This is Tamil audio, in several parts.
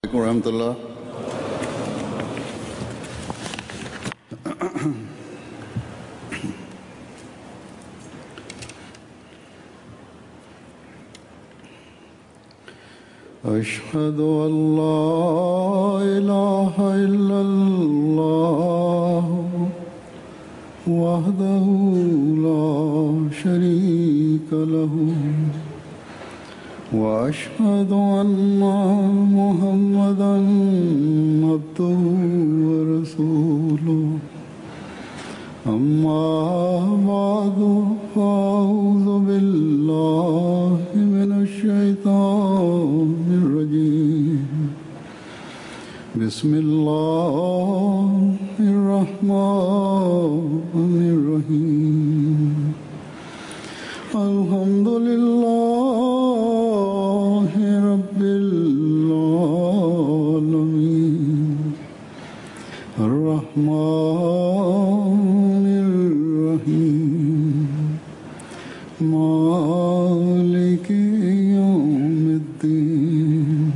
عليكم ورحمة الله أشهد أن لا إله إلا الله وحده لا شريك له واشهد ان محمدا عبده ورسوله اما بعد فاعوذ بالله من الشيطان الرجيم بسم الله الرحمن الرحيم الحمد لله رب العالمين الرحمن الرحيم مالك يوم الدين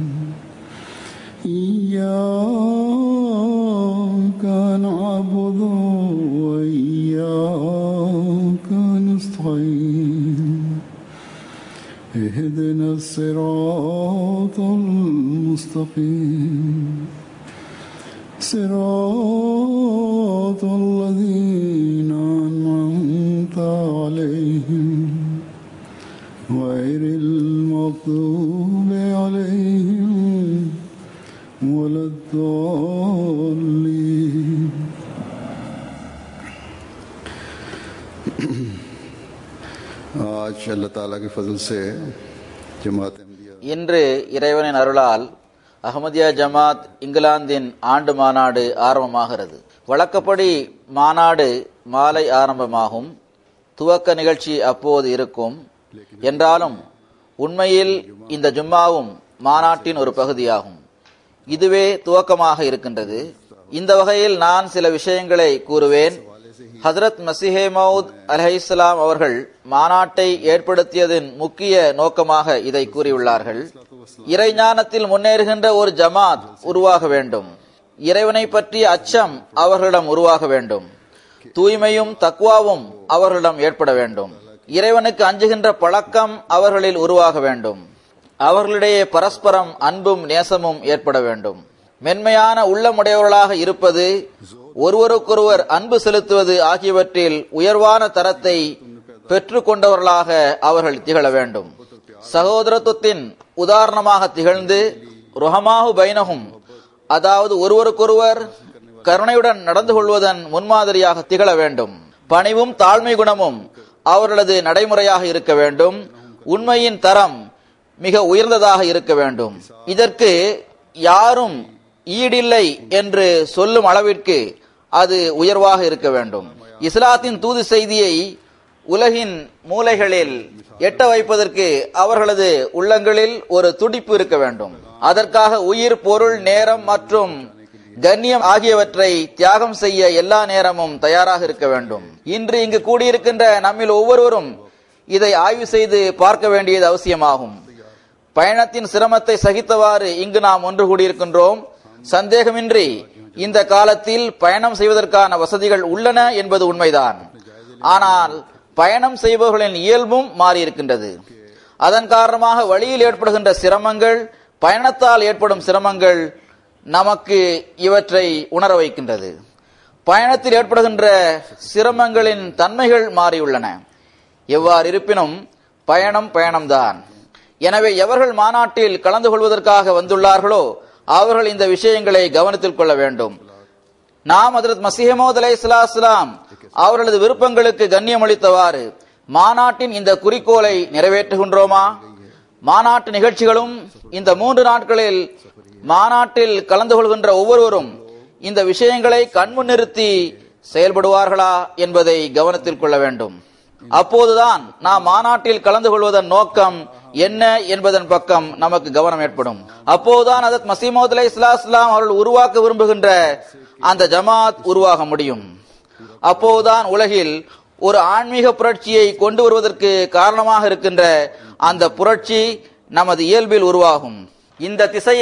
إياك نعبد وإياك نستعين اهدنا الصراط المستقيم صراط الذين أنعمت عليهم غير المغضوب عليهم ولا الضالين आज अल्लाह ताला के फजल से जमात अहमदिया இன்று இறைவனின் அருளால் அகமதியா ஜமாத் இங்கிலாந்தின் ஆண்டு மாநாடு ஆரம்பமாகிறது வழக்கப்படி மாநாடு மாலை ஆரம்பமாகும் துவக்க நிகழ்ச்சி அப்போது இருக்கும் என்றாலும் உண்மையில் இந்த ஜும்மாவும் மாநாட்டின் ஒரு பகுதியாகும் இதுவே துவக்கமாக இருக்கின்றது இந்த வகையில் நான் சில விஷயங்களை கூறுவேன் ஹதரத் மசிஹே மவுத் அலஹிஸ்லாம் அவர்கள் மாநாட்டை ஏற்படுத்தியதன் முக்கிய நோக்கமாக இதை கூறியுள்ளார்கள் இறைஞானத்தில் முன்னேறுகின்ற ஒரு ஜமாத் உருவாக வேண்டும் இறைவனை பற்றிய அச்சம் அவர்களிடம் உருவாக வேண்டும் தூய்மையும் தக்குவாவும் அவர்களிடம் ஏற்பட வேண்டும் இறைவனுக்கு அஞ்சுகின்ற பழக்கம் அவர்களில் உருவாக வேண்டும் அவர்களிடையே பரஸ்பரம் அன்பும் நேசமும் ஏற்பட வேண்டும் மென்மையான உள்ளமுடையவர்களாக இருப்பது ஒருவருக்கொருவர் அன்பு செலுத்துவது ஆகியவற்றில் உயர்வான தரத்தை பெற்றுக் கொண்டவர்களாக அவர்கள் திகழ வேண்டும் சகோதரத்துவத்தின் உதாரணமாக திகழ்ந்து ருஹமாஹு பைனகும் அதாவது ஒருவருக்கொருவர் கருணையுடன் நடந்து கொள்வதன் முன்மாதிரியாக திகழ வேண்டும் பணிவும் தாழ்மை குணமும் அவர்களது நடைமுறையாக இருக்க வேண்டும் உண்மையின் தரம் மிக உயர்ந்ததாக இருக்க வேண்டும் இதற்கு யாரும் ஈடில்லை என்று சொல்லும் அளவிற்கு அது உயர்வாக இருக்க வேண்டும் இஸ்லாத்தின் தூது செய்தியை உலகின் மூலைகளில் எட்ட வைப்பதற்கு அவர்களது உள்ளங்களில் ஒரு துடிப்பு இருக்க வேண்டும் அதற்காக உயிர் பொருள் நேரம் மற்றும் கண்ணியம் ஆகியவற்றை தியாகம் செய்ய எல்லா நேரமும் தயாராக இருக்க வேண்டும் இன்று இங்கு கூடியிருக்கின்ற நம்மில் ஒவ்வொருவரும் இதை ஆய்வு செய்து பார்க்க வேண்டியது அவசியமாகும் பயணத்தின் சிரமத்தை சகித்தவாறு இங்கு நாம் ஒன்று கூடியிருக்கின்றோம் சந்தேகமின்றி இந்த காலத்தில் பயணம் செய்வதற்கான வசதிகள் உள்ளன என்பது உண்மைதான் ஆனால் பயணம் செய்பவர்களின் இயல்பும் மாறியிருக்கின்றது அதன் காரணமாக வழியில் ஏற்படுகின்ற சிரமங்கள் பயணத்தால் ஏற்படும் சிரமங்கள் நமக்கு இவற்றை உணர வைக்கின்றது பயணத்தில் ஏற்படுகின்ற சிரமங்களின் தன்மைகள் மாறியுள்ளன எவ்வாறு இருப்பினும் பயணம் பயணம்தான் எனவே எவர்கள் மாநாட்டில் கலந்து கொள்வதற்காக வந்துள்ளார்களோ அவர்கள் இந்த விஷயங்களை கவனத்தில் கொள்ள வேண்டும் நாம் அதரத் மசிஹமோத் அலை இஸ்லாம் அவர்களது விருப்பங்களுக்கு கண்ணியம் அளித்தவாறு மாநாட்டின் இந்த குறிக்கோளை நிறைவேற்றுகின்றோமா மாநாட்டு நிகழ்ச்சிகளும் இந்த மூன்று நாட்களில் மாநாட்டில் கலந்து கொள்கின்ற ஒவ்வொருவரும் இந்த விஷயங்களை கண்முன் நிறுத்தி செயல்படுவார்களா என்பதை கவனத்தில் கொள்ள வேண்டும் அப்போதுதான் நாம் மாநாட்டில் கலந்து கொள்வதன் நோக்கம் என்ன என்பதன் பக்கம் நமக்கு கவனம் ஏற்படும் அப்போதுதான் அதத் மசீமோத் அலை இஸ்லாம் அவர்கள் உருவாக்க விரும்புகின்ற அந்த ஜமாத் உருவாக முடியும் அப்போதுதான் உலகில் ஒரு ஆன்மீக புரட்சியை கொண்டு வருவதற்கு காரணமாக இருக்கின்ற அந்த புரட்சி நமது இயல்பில் உருவாகும் இந்த திசையில்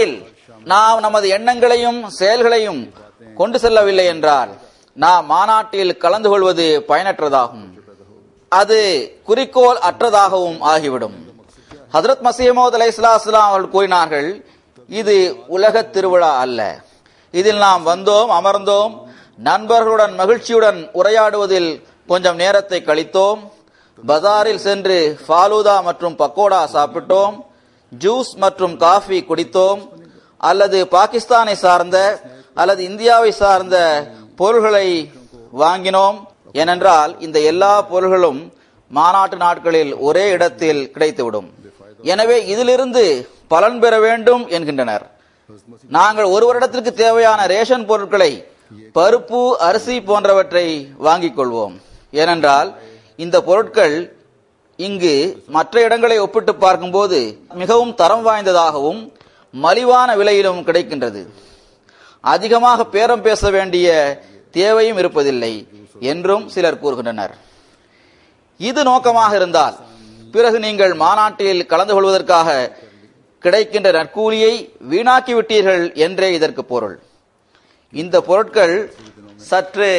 நாம் நமது எண்ணங்களையும் செயல்களையும் கொண்டு செல்லவில்லை என்றால் நாம் மாநாட்டில் கலந்து கொள்வது பயனற்றதாகும் அது குறிக்கோள் அற்றதாகவும் ஆகிவிடும் ஹதரத் மசீமோத் அலை அவர்கள் கூறினார்கள் இது உலக திருவிழா அல்ல இதில் நாம் வந்தோம் அமர்ந்தோம் நண்பர்களுடன் மகிழ்ச்சியுடன் உரையாடுவதில் கொஞ்சம் நேரத்தை கழித்தோம் பஜாரில் சென்று ஃபாலூதா மற்றும் பக்கோடா சாப்பிட்டோம் ஜூஸ் மற்றும் காஃபி குடித்தோம் அல்லது பாகிஸ்தானை சார்ந்த அல்லது இந்தியாவை சார்ந்த பொருள்களை வாங்கினோம் ஏனென்றால் இந்த எல்லா பொருள்களும் மாநாட்டு நாட்களில் ஒரே இடத்தில் கிடைத்துவிடும் எனவே இதிலிருந்து பலன் பெற வேண்டும் என்கின்றனர் நாங்கள் ஒரு வருடத்திற்கு தேவையான ரேஷன் பொருட்களை பருப்பு அரிசி போன்றவற்றை வாங்கிக் கொள்வோம் ஏனென்றால் இந்த பொருட்கள் இங்கு மற்ற இடங்களை ஒப்பிட்டு பார்க்கும்போது மிகவும் தரம் வாய்ந்ததாகவும் மலிவான விலையிலும் கிடைக்கின்றது அதிகமாக பேரம் பேச வேண்டிய தேவையும் இருப்பதில்லை என்றும் சிலர் கூறுகின்றனர் இது நோக்கமாக இருந்தால் பிறகு நீங்கள் மாநாட்டில் கலந்து கொள்வதற்காக கிடைக்கின்ற நற்கூலியை வீணாக்கி விட்டீர்கள் என்றே இதற்கு பொருள் இந்த பொருட்கள் சற்று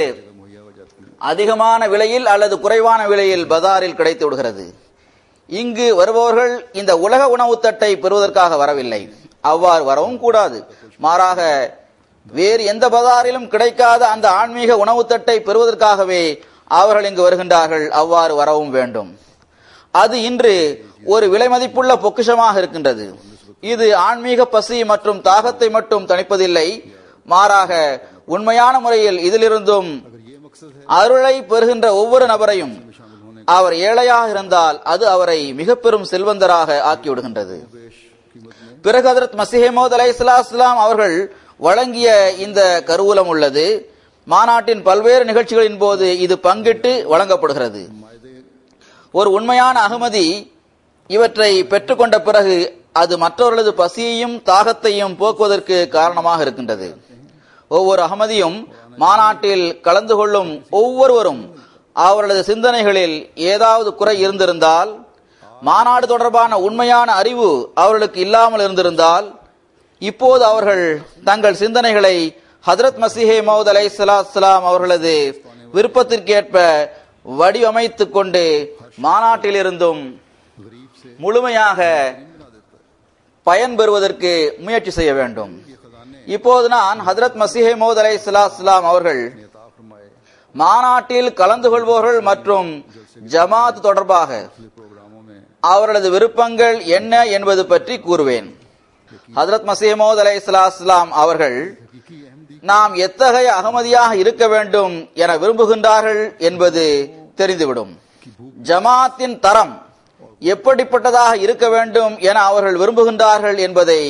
அதிகமான விலையில் அல்லது குறைவான விலையில் பஜாரில் கிடைத்து விடுகிறது இங்கு வருபவர்கள் இந்த உலக உணவு தட்டை பெறுவதற்காக வரவில்லை அவ்வாறு வரவும் கூடாது மாறாக வேறு எந்த பஜாரிலும் கிடைக்காத அந்த ஆன்மீக உணவு தட்டை பெறுவதற்காகவே அவர்கள் இங்கு வருகின்றார்கள் அவ்வாறு வரவும் வேண்டும் அது இன்று ஒரு விலை மதிப்புள்ள பொக்கிஷமாக இருக்கின்றது இது ஆன்மீக பசி மற்றும் தாகத்தை மட்டும் தணிப்பதில்லை மாறாக உண்மையான முறையில் இதிலிருந்தும் அருளை பெறுகின்ற ஒவ்வொரு நபரையும் அவர் ஏழையாக இருந்தால் அது அவரை மிக பெரும் செல்வந்தராக ஆக்கிவிடுகின்றது பிறகு ஹதரத் மசிஹமோத் அலை இஸ்லாம் அவர்கள் வழங்கிய இந்த கருவூலம் உள்ளது மாநாட்டின் பல்வேறு நிகழ்ச்சிகளின் போது இது பங்கிட்டு வழங்கப்படுகிறது ஒரு உண்மையான அகமதி இவற்றை பெற்றுக்கொண்ட பிறகு அது மற்றவர்களது பசியையும் தாகத்தையும் போக்குவதற்கு காரணமாக இருக்கின்றது ஒவ்வொரு அகமதியும் மாநாட்டில் கலந்து கொள்ளும் ஒவ்வொருவரும் அவர்களது சிந்தனைகளில் ஏதாவது குறை இருந்திருந்தால் மாநாடு தொடர்பான உண்மையான அறிவு அவர்களுக்கு இல்லாமல் இருந்திருந்தால் இப்போது அவர்கள் தங்கள் சிந்தனைகளை ஹதரத் மசிஹே மவுத் அலை சலாஸ்லாம் அவர்களது விருப்பத்திற்கேற்ப வடிவமைத்துக் கொண்டு மாநாட்டில் இருந்தும் முழுமையாக பயன்பெறுவதற்கு முயற்சி செய்ய வேண்டும் இப்போது நான் ஹதரத் மசிஹே மோத் அலை சலாஸ்லாம் அவர்கள் மாநாட்டில் கலந்து கொள்பவர்கள் மற்றும் ஜமாத் தொடர்பாக அவர்களது விருப்பங்கள் என்ன என்பது பற்றி கூறுவேன் ஹதரத் மசீமோத் அலை இஸ்லாம் அவர்கள் நாம் எத்தகைய அகமதியாக இருக்க வேண்டும் என விரும்புகின்றார்கள் என்பது தெரிந்துவிடும் ஜமாத்தின் தரம் எப்படிப்பட்டதாக இருக்க வேண்டும் என அவர்கள் விரும்புகின்றார்கள் என்பதை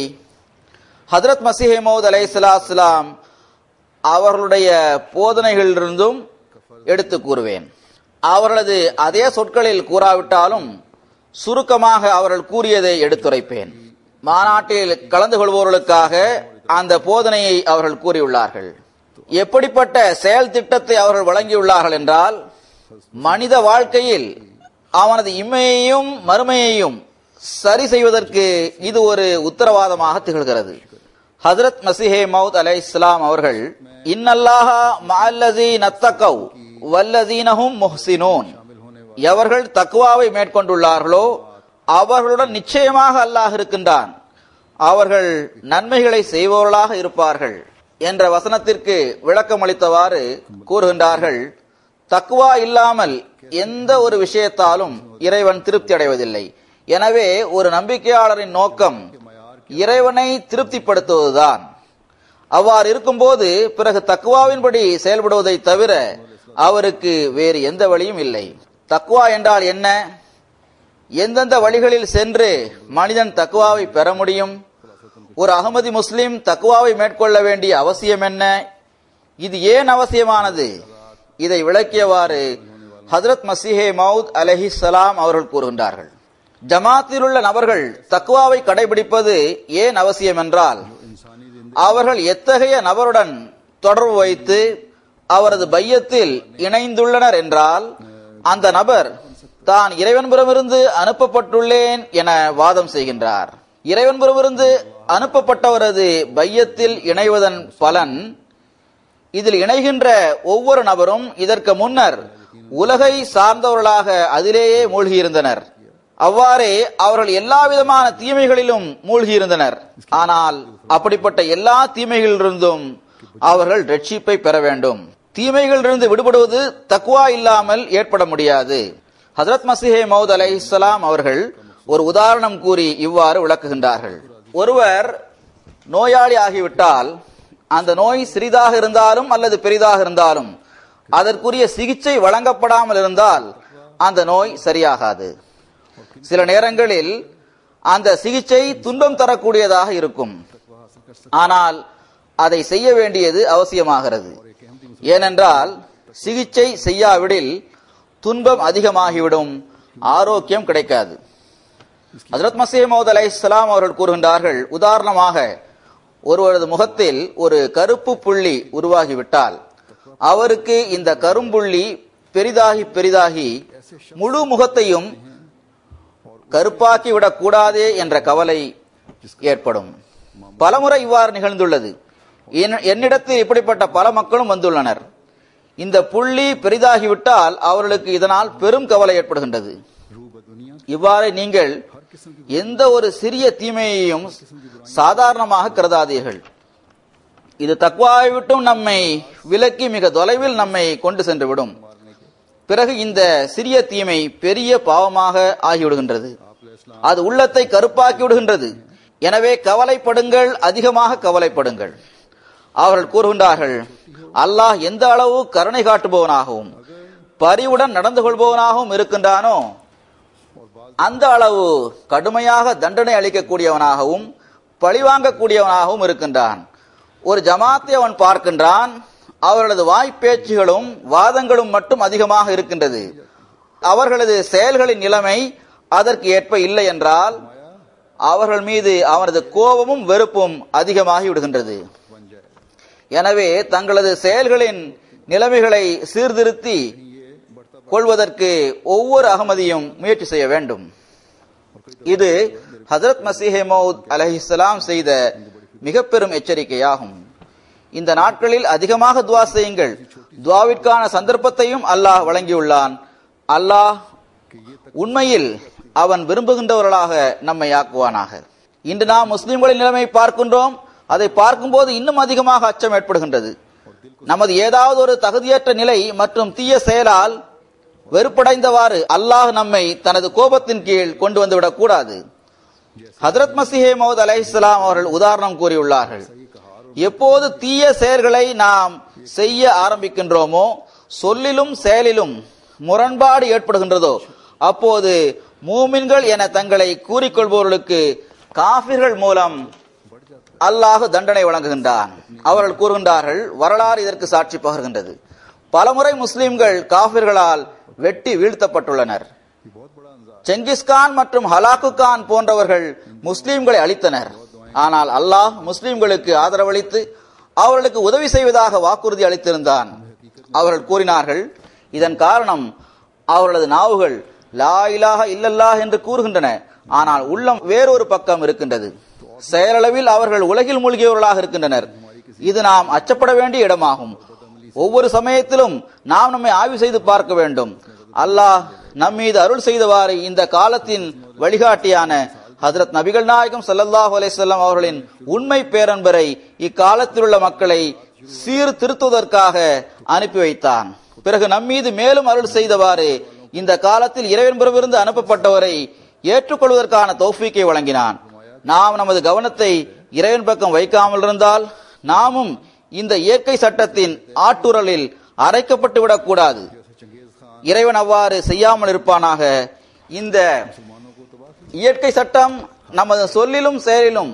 ஹதரத் மசிஹமோத் அலை இஸ்லாம் அவர்களுடைய போதனைகளிலிருந்தும் எடுத்து கூறுவேன் அவர்களது அதே சொற்களில் கூறாவிட்டாலும் சுருக்கமாக அவர்கள் கூறியதை எடுத்துரைப்பேன் மாநாட்டில் கலந்து கொள்பவர்களுக்காக அந்த போதனையை அவர்கள் கூறியுள்ளார்கள் எப்படிப்பட்ட செயல் திட்டத்தை அவர்கள் வழங்கியுள்ளார்கள் என்றால் மனித வாழ்க்கையில் அவனது இம்மையையும் மறுமையையும் சரி செய்வதற்கு இது ஒரு உத்தரவாதமாக திகழ்கிறது ஹசரத் மசிஹே மவுத் அலை இஸ்லாம் அவர்கள் இன்னல்லாஹ மல்லதி நத்தகவ் வல்லதீனஹும் முஹ்சினூன் எவர்கள் தக்குவாவை மேற்கொண்டுள்ளார்களோ அவர்களுடன் நிச்சயமாக அல்லாஹ் இருக்கின்றான் அவர்கள் நன்மைகளை செய்பவர்களாக இருப்பார்கள் என்ற வசனத்திற்கு விளக்கம் அளித்தவாறு கூறுகின்றார்கள் தக்குவா இல்லாமல் எந்த ஒரு விஷயத்தாலும் இறைவன் திருப்தி அடைவதில்லை எனவே ஒரு நம்பிக்கையாளரின் நோக்கம் இறைவனை திருப்திப்படுத்துவதுதான் அவ்வாறு இருக்கும்போது பிறகு தக்குவாவின்படி செயல்படுவதை தவிர அவருக்கு வேறு எந்த வழியும் இல்லை தக்குவா என்றால் என்ன எந்தெந்த வழிகளில் சென்று மனிதன் தக்குவாவை பெற முடியும் ஒரு அகமதி முஸ்லிம் தக்குவாவை மேற்கொள்ள வேண்டிய அவசியம் என்ன இது ஏன் அவசியமானது இதை விளக்கியவாறு ஹதரத் மசிஹே மவுத் அலஹி சலாம் அவர்கள் கூறுகின்றார்கள் ஜமாத்தில் உள்ள நபர்கள் தக்குவாவை கடைபிடிப்பது ஏன் அவசியம் என்றால் அவர்கள் எத்தகைய நபருடன் தொடர்பு வைத்து அவரது பையத்தில் இணைந்துள்ளனர் என்றால் அந்த நபர் தான் இறைவன்புறமிருந்து அனுப்பப்பட்டுள்ளேன் என வாதம் செய்கின்றார் இறைவன்புறமிருந்து அனுப்பப்பட்டவரது பையத்தில் இணைவதன் பலன் இதில் இணைகின்ற ஒவ்வொரு நபரும் இதற்கு முன்னர் உலகை சார்ந்தவர்களாக அதிலேயே மூழ்கியிருந்தனர் அவ்வாறே அவர்கள் எல்லா விதமான தீமைகளிலும் மூழ்கியிருந்தனர் ஆனால் அப்படிப்பட்ட எல்லா தீமைகளிலிருந்தும் அவர்கள் ரட்சிப்பை பெற வேண்டும் தீமைகளிலிருந்து விடுபடுவது தக்குவா இல்லாமல் ஏற்பட முடியாது ஹசரத் மசிஹே மௌத் அலை அவர்கள் ஒரு உதாரணம் கூறி இவ்வாறு விளக்குகின்றார்கள் ஒருவர் நோயாளி ஆகிவிட்டால் அந்த நோய் சிறிதாக இருந்தாலும் அல்லது பெரிதாக இருந்தாலும் அதற்குரிய சிகிச்சை வழங்கப்படாமல் இருந்தால் அந்த நோய் சரியாகாது சில நேரங்களில் அந்த சிகிச்சை துன்பம் தரக்கூடியதாக இருக்கும் ஆனால் அதை செய்ய வேண்டியது அவசியமாகிறது ஏனென்றால் சிகிச்சை செய்யாவிடில் துன்பம் அதிகமாகிவிடும் ஆரோக்கியம் கிடைக்காது ஹசரத் மசீமது அலை இஸ்லாம் அவர்கள் கூறுகின்றார்கள் உதாரணமாக ஒருவரது முகத்தில் ஒரு கருப்பு புள்ளி உருவாகிவிட்டால் அவருக்கு இந்த கரும்புள்ளி பெரிதாகி பெரிதாகி முழு முகத்தையும் கருப்பாக்கி விடக் கூடாதே என்ற கவலை ஏற்படும் பலமுறை இவ்வாறு நிகழ்ந்துள்ளது என்- என்னிடத்தில் இப்படிப்பட்ட பல மக்களும் வந்துள்ளனர் இந்த புள்ளி பெரிதாகிவிட்டால் அவர்களுக்கு இதனால் பெரும் கவலை ஏற்படுகின்றது இவ்வாறு நீங்கள் எந்த ஒரு சிறிய தீமையையும் சாதாரணமாக கருதாதீர்கள் இது தக்வாவை விட்டும் நம்மை விலக்கி மிக தொலைவில் நம்மை கொண்டு சென்று விடும் பிறகு இந்த சிறிய தீமை பெரிய பாவமாக ஆகிவிடுகின்றது அது உள்ளத்தை கருப்பாக்கி விடுகின்றது எனவே கவலைப்படுங்கள் அதிகமாக கவலைப்படுங்கள் அவர்கள் கூறுகின்றார்கள் அல்லாஹ் எந்த அளவு கருணை காட்டுபவனாகவும் பரிவுடன் நடந்து கொள்பவனாகவும் இருக்கின்றானோ அந்த அளவு கடுமையாக தண்டனை அளிக்கக்கூடியவனாகவும் பழிவாங்கக்கூடியவனாகவும் இருக்கின்றான் ஒரு ஜமாத்தை அவன் பார்க்கின்றான் அவர்களது வாய்ப்பேச்சுகளும் வாதங்களும் மட்டும் அதிகமாக இருக்கின்றது அவர்களது செயல்களின் நிலைமை அதற்கு ஏற்ப இல்லை என்றால் அவர்கள் மீது அவனது கோபமும் வெறுப்பும் அதிகமாகி விடுகின்றது எனவே தங்களது செயல்களின் நிலைமைகளை சீர்திருத்தி கொள்வதற்கு ஒவ்வொரு அகமதியும் முயற்சி செய்ய வேண்டும் இது ஹசரத் மசீஹே மவுத் அலஹிஸ்லாம் செய்த மிக பெரும் எச்சரிக்கையாகும் இந்த நாட்களில் அதிகமாக துவா செய்யுங்கள் துவாவிற்கான சந்தர்ப்பத்தையும் அல்லாஹ் வழங்கியுள்ளான் அல்லாஹ் உண்மையில் அவன் விரும்புகின்றவர்களாக நம்மை ஆக்குவானாக இன்று நாம் முஸ்லிம்களின் நிலைமை பார்க்கின்றோம் அதை பார்க்கும்போது இன்னும் அதிகமாக அச்சம் ஏற்படுகின்றது நமது ஏதாவது ஒரு தகுதியற்ற நிலை மற்றும் தீய செயலால் வெறுப்படைந்தவாறு அல்லாஹ் நம்மை தனது கோபத்தின் கீழ் கொண்டு வந்துவிடக் கூடாது ஹதரத் மசிஹே மௌத் அலைஹிஸ்ஸலாம் அவர்கள் உதாரணம் கூறியுள்ளார்கள் எப்போது தீய செயல்களை நாம் செய்ய ஆரம்பிக்கின்றோமோ சொல்லிலும் செயலிலும் முரண்பாடு ஏற்படுகின்றதோ அப்போது மூமின்கள் என தங்களை கூறிக்கொள்பவர்களுக்கு காபிர்கள் மூலம் அல்லாஹ் தண்டனை வழங்குகின்றான் அவர்கள் கூறுகின்றார்கள் வரலாறு இதற்கு சாட்சி பகர்கின்றது பலமுறை முஸ்லிம்கள் காபிர்களால் வெட்டி வீழ்த்தப்பட்டுள்ளனர் செங்கிஸ்கான் மற்றும் ஹலாக்கு கான் போன்றவர்கள் முஸ்லிம்களை அழித்தனர் ஆனால் அல்லாஹ் முஸ்லிம்களுக்கு ஆதரவளித்து அவர்களுக்கு உதவி செய்வதாக வாக்குறுதி அளித்திருந்தான் அவர்கள் கூறினார்கள் இதன் காரணம் அவர்களது நாவுகள் லா இலாஹ இல்லல்லாஹ் என்று கூறுகின்றன ஆனால் உள்ளம் வேறொரு பக்கம் இருக்கின்றது செயலளவில் அவர்கள் உலகில் மூழ்கியவர்களாக இருக்கின்றனர் இது நாம் அச்சப்பட வேண்டிய இடமாகும் ஒவ்வொரு சமயத்திலும் நாம் நம்மை ஆய்வு செய்து பார்க்க வேண்டும் அல்லாஹ் நம்மீது அருள் செய்தவாறு இந்த காலத்தின் வழிகாட்டியான ஹஜரத் நபிகள் நாயகம் ஸல்லல்லாஹு அலைஹி வஸல்லம் அவர்களின் உண்மை பேரன்பரை இக்காலத்தில் உள்ள மக்களை சீர்திருத்துவதற்காக அனுப்பி வைத்தான் பிறகு நம்மீது மேலும் அருள் செய்தவாறு இந்த காலத்தில் இறைவன்புறமிருந்து அனுப்பப்பட்டவரை ஏற்றுக்கொள்வதற்கான தௌஃபீக்கை வழங்கினான் நாம் நமது கவனத்தை இறைவன் பக்கம் வைக்காமல் இருந்தால் நாமும் இந்த இயற்கை சட்டத்தின் ஆட்டுரலில் அரைக்கப்பட்டு விடக்கூடாது இறைவன் அவ்வாறு செய்யாமல் இருப்பானாக இந்த இயற்கை சட்டம் நமது சொல்லிலும் செயலிலும்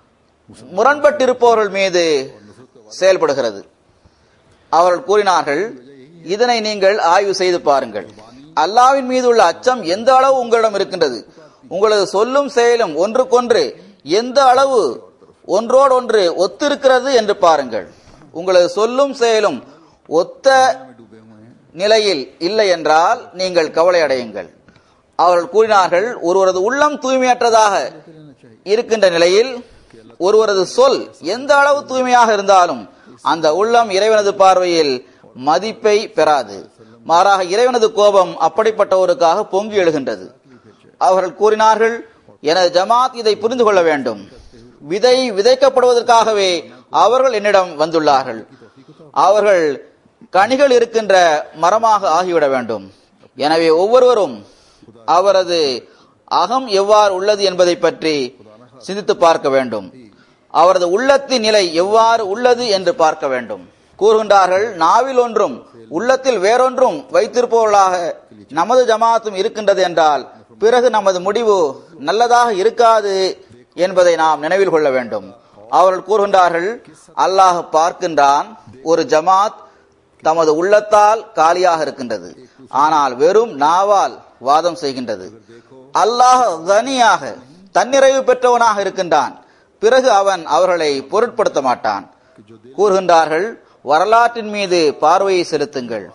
முரண்பட்டிருப்பவர்கள் மீது செயல்படுகிறது அவர்கள் கூறினார்கள் இதனை நீங்கள் ஆய்வு செய்து பாருங்கள் அல்லாவின் மீது உள்ள அச்சம் எந்த அளவு உங்களிடம் இருக்கின்றது உங்களது சொல்லும் செயலும் ஒன்றுக்கொன்று எந்த அளவு ஒன்றோடொன்று ஒத்திருக்கிறது என்று பாருங்கள் உங்களது சொல்லும் செயலும் ஒத்த நிலையில் இல்லை என்றால் நீங்கள் கவலை அடையுங்கள் அவர்கள் கூறினார்கள் ஒருவரது உள்ளம் தூய்மையற்றதாக இருக்கின்ற நிலையில் ஒருவரது சொல் எந்த அளவு தூய்மையாக இருந்தாலும் அந்த உள்ளம் இறைவனது பார்வையில் மதிப்பை பெறாது மாறாக இறைவனது கோபம் அப்படிப்பட்டவருக்காக பொங்கி எழுகின்றது அவர்கள் கூறினார்கள் எனது ஜமாத் இதை புரிந்து கொள்ள வேண்டும் விதை விதைக்கப்படுவதற்காகவே அவர்கள் என்னிடம் வந்துள்ளார்கள் அவர்கள் கனிகள் இருக்கின்ற மரமாக ஆகிவிட வேண்டும் எனவே ஒவ்வொருவரும் அவரது அகம் எவ்வாறு உள்ளது என்பதை பற்றி சிந்தித்து பார்க்க வேண்டும் அவரது உள்ளத்தின் நிலை எவ்வாறு உள்ளது என்று பார்க்க வேண்டும் கூறுகின்றார்கள் நாவில் ஒன்றும் உள்ளத்தில் வேறொன்றும் வைத்திருப்பவர்களாக நமது ஜமாத்தும் இருக்கின்றது என்றால் பிறகு நமது முடிவு நல்லதாக இருக்காது என்பதை நாம் நினைவில் கொள்ள வேண்டும் அவர்கள் கூறுகின்றார்கள் அல்லாஹ் பார்க்கின்றான் ஒரு ஜமாத் தமது உள்ளத்தால் காலியாக இருக்கின்றது ஆனால் வெறும் நாவால் வாதம் செய்கின்றது அல்லாஹ் தனியாக தன்னிறைவு பெற்றவனாக இருக்கின்றான் பிறகு அவன் அவர்களை பொருட்படுத்த மாட்டான் கூறுகின்றார்கள் வரலாற்றின் மீது பார்வையை செலுத்துங்கள்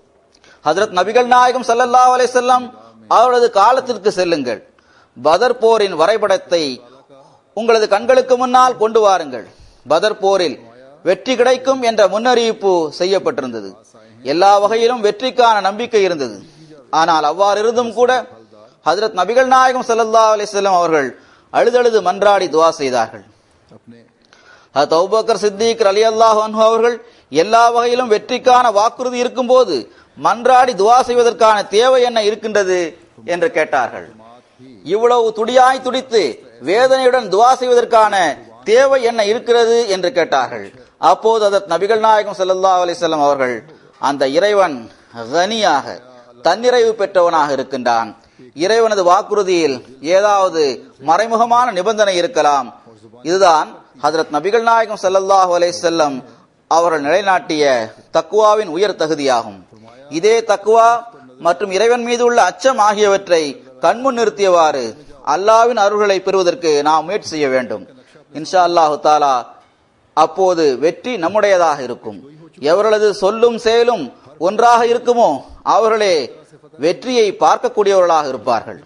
ஹஜரத் நபிகள் நாயகம் ஸல்லல்லாஹு அலைஹி வஸல்லம் அவரது காலத்திற்கு செல்லுங்கள் பதர் போரின் வரைபடத்தை உங்களது கண்களுக்கு முன்னால் கொண்டு வாருங்கள் பதர் போரில் வெற்றி கிடைக்கும் என்ற முன்னறிவிப்பு செய்யப்பட்டிருந்தது எல்லா வகையிலும் வெற்றிக்கான நம்பிக்கை இருந்தது ஆனால் அவ்வாறு இருந்தும் கூட ஹஜரத் நபிகள் நாயகம் ஸல்லல்லாஹு அலைஹி வஸல்லம் அவர்கள் அழுதழுது மன்றாடி துவா செய்தார்கள் अपने ஹத் அபூபக்கர் சித்திக் அலி அல்லாஹ் அவர்கள் எல்லா வகையிலும் வெற்றிக்கான வாக்குறுதி இருக்கும்போது மன்றாடி துவா செய்வதற்கான தேவை என்ன இருக்கின்றது என்று கேட்டார்கள் இவ்வளவு துடியாய் துடித்து வேதனையுடன் துவா செய்வதற்கான தேவை என்ன இருக்கிறது என்று கேட்டார்கள் அப்போது அதற்கு நபிகள் நாயகம் ஸல்லல்லாஹு அலைஹி வஸல்லம் அவர்கள் அந்த இறைவன் கனியாக தன்னிறைவு பெற்றவனாக இருக்கின்றான் இறைவனது வாக்குறுதியில் ஏதாவது மறைமுகமான நிபந்தனை இருக்கலாம் இதுதான் ஹஜரத் நபிகள் நாயகம் ஸல்லல்லாஹு அலைஹி வஸல்லம் அவர்கள் நிலைநாட்டிய தக்குவாவின் உயர் தகுதியாகும் இதே தக்குவா மற்றும் இறைவன் மீது உள்ள அச்சம் ஆகியவற்றை கண்முன் நிறுத்தியவாறு அல்லாவின் அருள்களை பெறுவதற்கு நாம் முயற்சி செய்ய வேண்டும் இன்ஷா அல்லாஹு தாலா அப்போது வெற்றி நம்முடையதாக இருக்கும் எவர்களது சொல்லும் செயலும் ஒன்றாக இருக்குமோ அவர்களே வெற்றியை பார்க்கக்கூடியவர்களாக இருப்பார்கள்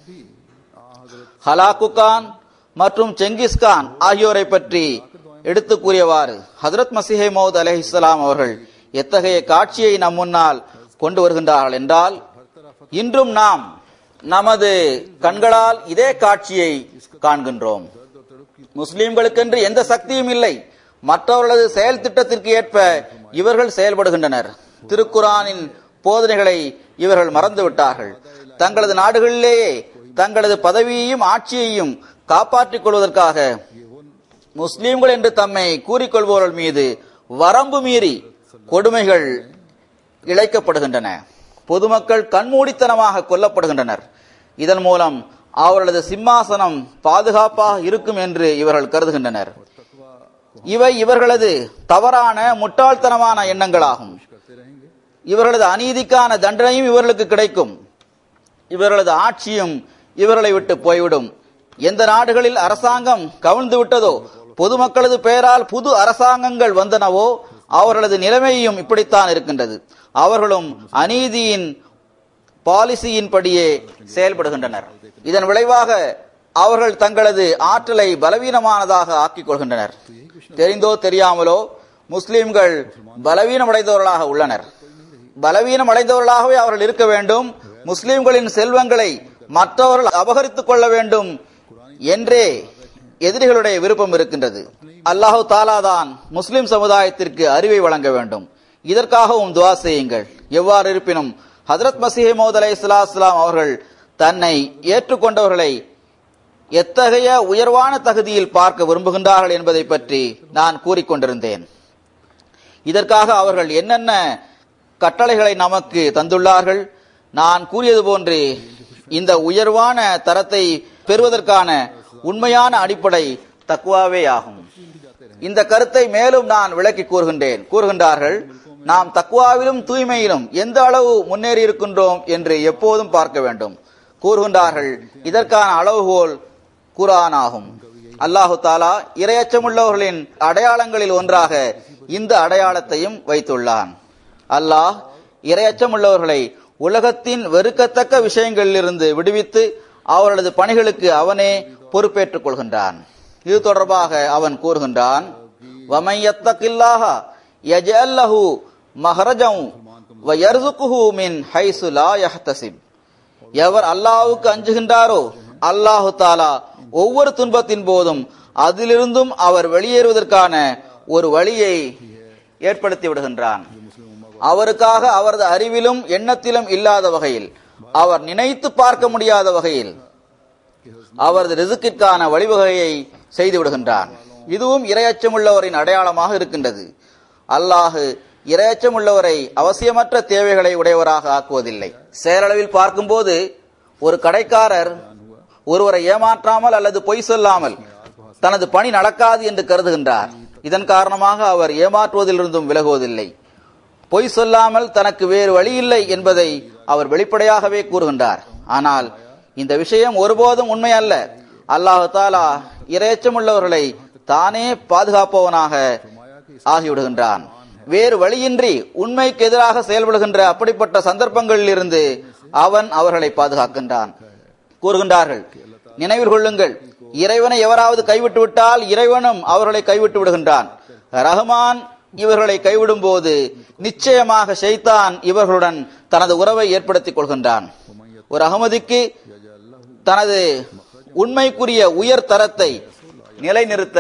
ஹலாக்கு கான் மற்றும் செங்கிஸ்கான் ஆகியோரை பற்றி எடுத்து கூறியவாறு ஹதரத் மசிஹே மௌத் அலைஹிஸ்ஸலாம் அவர்கள் எத்தகைய காட்சியை நம் முன்னால் கொண்டு வருகின்றார்கள் என்றால் இன்றும் நாம் நமது கண்களால் இதே காட்சியை காண்கின்றோம் முஸ்லிம்களுக்கென்று எந்த சக்தியும் இல்லை மற்றவர்களது செயல் திட்டத்திற்கு ஏற்ப இவர்கள் செயல்படுகின்றனர் திருக்குரானின் போதனைகளை இவர்கள் மறந்து விட்டார்கள் தங்களது நாடுகளிலேயே தங்களது பதவியையும் ஆட்சியையும் காப்பாற்றிக் கொள்வதற்காக முஸ்லிம்கள் என்று தம்மை கூறிக்கொள்பவர்கள் மீது வரம்பு மீறி கொடுமைகள் இழைக்கப்படுகின்றன பொதுமக்கள் கண்மூடித்தனமாக கொல்லப்படுகின்றனர் இதன் மூலம் அவர்களது சிம்மாசனம் பாதுகாப்பாக இருக்கும் என்று இவர்கள் கருதுகின்றனர் இவை இவர்களது தவறான முட்டாள்தனமான எண்ணங்களாகும் இவர்களது அநீதிக்கான தண்டனையும் இவர்களுக்கு கிடைக்கும் இவர்களது ஆட்சியும் இவர்களை விட்டு போய்விடும் எந்த நாடுகளில் அரசாங்கம் கவிழ்ந்து விட்டதோ பொதுமக்களது பெயரால் புது அரசாங்கங்கள் வந்தனவோ அவர்களது நிலைமையும் இப்படித்தான் இருக்கின்றது அவர்களும் அநீதியின் பாலிசியின்படியே செயல்படுகின்றனர் இதன் விளைவாக அவர்கள் தங்களது ஆற்றலை பலவீனமானதாக ஆக்கிக் கொள்கின்றனர் தெரிந்தோ தெரியாமலோ முஸ்லிம்கள் பலவீனமடைந்தவர்களாக உள்ளனர் பலவீனம் அடைந்தவர்களாகவே அவர்கள் இருக்க வேண்டும் முஸ்லிம்களின் செல்வங்களை மற்றவர்கள் அபகரித்துக் கொள்ள வேண்டும் என்றே எதிரிகளுடைய விருப்பம் இருக்கின்றது அல்லாஹு தாலாதான் முஸ்லிம் சமுதாயத்திற்கு அறிவை வழங்க வேண்டும் இதற்காகவும் துவா செய்யுங்கள் எவ்வாறு இருப்பினும் ஹதரத் மசீஹ் மௌத் அலை இஸ்லாம் அவர்கள் தன்னை ஏற்றுக்கொண்டவர்களை எத்தகைய உயர்வான தகுதியில் பார்க்க விரும்புகின்றார்கள் என்பதை பற்றி நான் கூறிக்கொண்டிருந்தேன் இதற்காக அவர்கள் என்னென்ன கட்டளைகளை நமக்கு தந்துள்ளார்கள் நான் கூறியது போன்று இந்த உயர்வான தரத்தை பெறுவதற்கான உண்மையான அடிப்படை தக்குவாவே ஆகும் இந்த கருத்தை மேலும் நான் விளக்கி கூறுகின்றேன் கூறுகின்றார்கள் நாம் தக்குவாவிலும் தூய்மையிலும் எந்த அளவு முன்னேறி இருக்கின்றோம் என்று எப்போதும் பார்க்க வேண்டும் கூறுகின்றார்கள் இதற்கான அளவுகோல் குரான் ஆகும் அல்லாஹு தாலா இரையச்சமுள்ளவர்களின் அடையாளங்களில் ஒன்றாக இந்த அடையாளத்தையும் வைத்துள்ளான் அல்லாஹ் இரையச்சமுள்ளவர்களை உலகத்தின் வெறுக்கத்தக்க விஷயங்களிலிருந்து விடுவித்து அவர்களது பணிகளுக்கு அவனே பொறுப்பேற்றுக் கொள்கின்றான் இது தொடர்பாக அவன் கூறுகின்றான் வமையத்தகில்லாஹ யஜல்லஹு மஹரஜம் வ யர்சுகுஹு மின் ஹைசு லா யஹ்தசிப் எவர் அல்லாஹ்வுக்கு அஞ்சுகின்றாரோ அல்லாஹு தாலா ஒவ்வொரு துன்பத்தின் போதும் அதிலிருந்தும் அவர் வெளியேறுவதற்கான ஒரு வழியை ஏற்படுத்தி விடுகின்றான் அவருக்காக அவரது அறிவிலும் எண்ணத்திலும் இல்லாத வகையில் அவர் நினைத்து பார்க்க முடியாத வகையில் அவரது ரிசுக்கிற்கான வழிவகையை செய்து விடுகின்றான் இதுவும் இரையச்சமுள்ளவரின் அடையாளமாக இருக்கின்றது அல்லாஹு இரையச்சமுள்ளவரை அவசியமற்ற தேவைகளை உடையவராக ஆக்குவதில்லை செயலளவில் பார்க்கும்போது ஒரு கடைக்காரர் ஒருவரை ஏமாற்றாமல் அல்லது பொய் சொல்லாமல் தனது பணி நடக்காது என்று கருதுகின்றார் இதன் காரணமாக அவர் ஏமாற்றுவதிலிருந்தும் விலகுவதில்லை பொய் சொல்லாமல் தனக்கு வேறு வழி இல்லை என்பதை அவர் வெளிப்படையாகவே கூறுகின்றார் ஆனால் இந்த விஷயம் ஒருபோதும் உண்மை அல்ல அல்லாஹு தாலா இரையச்சமுள்ளவர்களை தானே பாதுகாப்பவனாக ஆகிவிடுகின்றான் வேறு வழியின்றி உண்மைக்கு எதிராக செயல்படுகின்ற அப்படிப்பட்ட சந்தர்ப்பங்களில் இருந்து அவன் அவர்களை பாதுகாக்கின்றான் கூறுகின்றார்கள் நினைவில் கொள்ளுங்கள் இறைவனை எவராவது கைவிட்டு விட்டால் இறைவனும் அவர்களை கைவிட்டு விடுகின்றான் ரஹ்மான் இவர்களை கைவிடும் போது நிச்சயமாக ஷைத்தான் இவர்களுடன் தனது உறவை ஏற்படுத்திக் கொள்கின்றான் ஒரு அகமதிக்கு தனது உண்மைக்குரிய உயர் தரத்தை நிலைநிறுத்த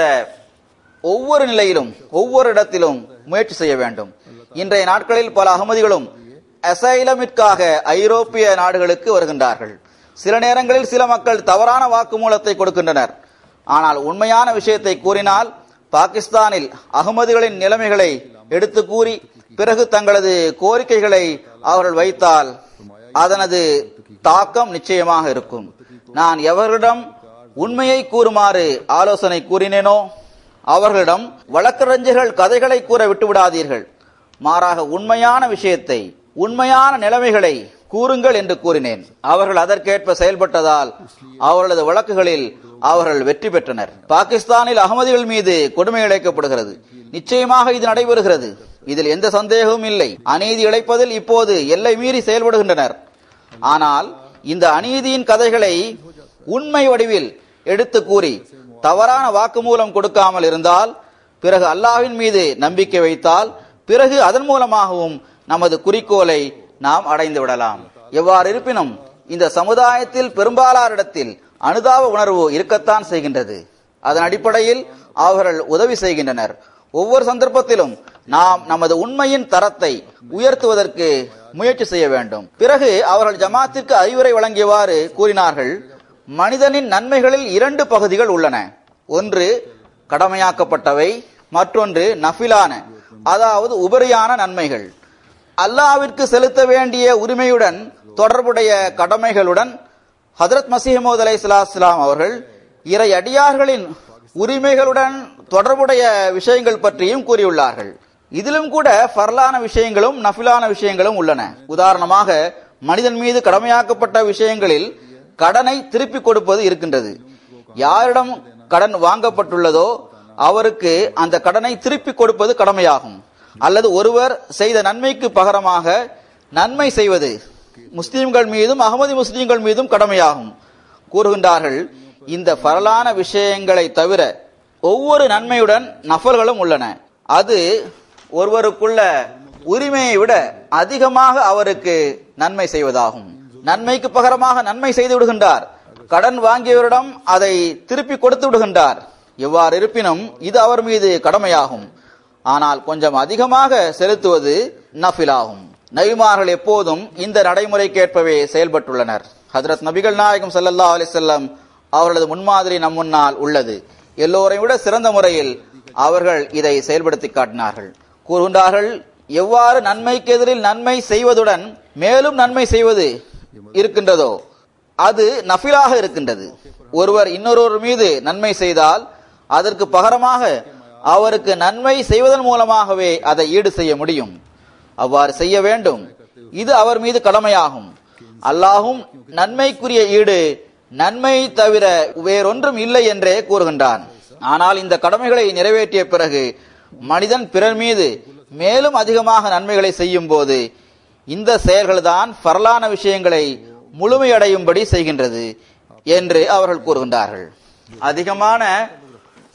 ஒவ்வொரு நிலையிலும் ஒவ்வொரு இடத்திலும் முயற்சி செய்ய வேண்டும் இன்றைய நாட்களில் பல அகமதிகளும் அசைலமிற்காக ஐரோப்பிய நாடுகளுக்கு வருகின்றார்கள் சில நேரங்களில் சில மக்கள் தவறான வாக்குமூலத்தை கொடுக்கின்றனர் ஆனால் உண்மையான விஷயத்தை கூறினால் பாகிஸ்தானில் அகமதிகளின் நிலைமைகளை எடுத்து கூறி பிறகு தங்களது கோரிக்கைகளை அவர்கள் வைத்தால் அதனது தாக்கம் நிச்சயமாக இருக்கும் நான் எவர்களிடம் உண்மையை கூறுமாறு ஆலோசனை கூறினேனோ அவர்களிடம் வழக்கறிஞர்கள் கதைகளை கூற விட்டுவிடாதீர்கள் மாறாக உண்மையான விஷயத்தை உண்மையான நிலைமைகளை கூறுங்கள் என்று கூறினேன் அவர்கள் அதற்கேற்ப செயல்பட்டதால் அவர்களது வழக்குகளில் அவர்கள் வெற்றி பெற்றனர் பாகிஸ்தானில் அகமதிகள் மீது கொடுமை இழைக்கப்படுகிறது நிச்சயமாக இது நடைபெறுகிறது இதில் எந்த சந்தேகமும் இல்லை அநீதி இழைப்பதில் இப்போது எல்லை மீறி செயல்படுகின்றனர் ஆனால் இந்த அநீதியின் கதைகளை உண்மை வடிவில் எடுத்து கூறி தவறான வாக்குமூலம் கொடுக்காமல் இருந்தால் பிறகு அல்லாஹ்வின் மீது நம்பிக்கை வைத்தால் பிறகு அதன் மூலமாகவும் நமது குறிக்கோளை நாம் அடைந்து விடலாம் எவ்வாறு இருப்பினும் இந்த சமுதாயத்தில் பெரும்பாலாரிடத்தில் அனுதாப உணர்வு இருக்கத்தான் செய்கின்றது அதன் அடிப்படையில் அவர்கள் உதவி செய்கின்றனர் ஒவ்வொரு சந்தர்ப்பத்திலும் நாம் நமது உண்மையின் தரத்தை உயர்த்துவதற்கு முயற்சி செய்ய வேண்டும் பிறகு அவர்கள் ஜமாத்திற்கு அறிவுரை வழங்கியவாறு கூறினார்கள் மனிதனின் நன்மைகளில் இரண்டு பகுதிகள் உள்ளன ஒன்று கடமையாக்கப்பட்டவை மற்றொன்று நஃபிலான அதாவது உபரியான நன்மைகள் அல்லாவிற்கு செலுத்த வேண்டிய உரிமையுடன் தொடர்புடைய கடமைகளுடன் ஹதரத் மசீமோத் அலை இஸ்லாம் அவர்கள் இறை அடியார்களின் உரிமைகளுடன் தொடர்புடைய விஷயங்கள் பற்றியும் கூறியுள்ளார்கள் இதிலும் கூட ஃபர்லான விஷயங்களும் நஃபிலான விஷயங்களும் உள்ளன உதாரணமாக மனிதன் மீது கடமையாக்கப்பட்ட விஷயங்களில் கடனை திருப்பி கொடுப்பது இருக்கின்றது யாரிடம் கடன் வாங்கப்பட்டுள்ளதோ அவருக்கு அந்த கடனை திருப்பி கொடுப்பது கடமையாகும் அல்லது ஒருவர் செய்த நன்மைக்கு பகரமாக நன்மை செய்வது முஸ்லிம்கள் மீதும் அகமதி முஸ்லிம்கள் மீதும் கடமையாகும் கூறுகின்றார்கள் இந்த பரலான விஷயங்களை தவிர ஒவ்வொரு நன்மையுடன் நஃபல்களும் உள்ளன அது ஒருவருக்குள்ள உரிமையை விட அதிகமாக அவருக்கு நன்மை செய்வதாகும் நன்மைக்கு பகரமாக நன்மை செய்து விடுகின்றார் கடன் வாங்கியவரிடம் அதை திருப்பி கொடுத்து விடுகின்றார் எவ்வாறு இருப்பினும் இது அவர் மீது கடமையாகும் ஆனால் கொஞ்சம் அதிகமாக செலுத்துவது நஃபிலாகும் நபிமார்கள் எப்போதும் இந்த நடைமுறைக்கேற்பவே செயல்பட்டுள்ளனர் ஹதரத் நபிகள் நாயகம் சல்லல்லா அலிசல்லம் அவர்களது முன்மாதிரி நம் முன்னால் உள்ளது எல்லோரையும் விட சிறந்த முறையில் அவர்கள் இதை செயல்படுத்தி காட்டினார்கள் கூறுகின்றார்கள் எவ்வாறு நன்மைக்கு எதிரில் நன்மை செய்வதுடன் மேலும் நன்மை செய்வது இருக்கின்றதோ அது நஃபிலாக இருக்கின்றது ஒருவர் இன்னொருவர் மீது நன்மை செய்தால் அதற்கு பகரமாக அவருக்கு நன்மை செய்வதன் மூலமாகவே அதை ஈடு செய்ய முடியும் அவ்வாறு செய்ய வேண்டும் இது அவர் மீது கடமையாகும் அல்லாஹும் நன்மைக்குரிய ஈடு நன்மை தவிர வேறொன்றும் இல்லை என்றே கூறுகின்றான் ஆனால் இந்த கடமைகளை நிறைவேற்றிய பிறகு மனிதன் பிறர் மீது மேலும் அதிகமாக நன்மைகளை செய்யும் போது இந்த செயல்கள்தான் பரலான விஷயங்களை முழுமையடையும்படி செய்கின்றது என்று அவர்கள் கூறுகின்றார்கள் அதிகமான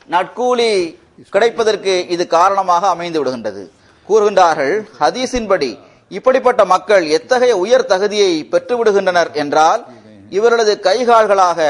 நட்கூலி கிடைப்பதற்கு இது காரணமாக அமைந்து விடுகின்றது கூறுகின்றார்கள் ஹதீஸின்படி இப்படிப்பட்ட மக்கள் எத்தகைய உயர் தகுதியை பெற்று விடுகின்றனர் என்றால் இவர்களது கைகால்களாக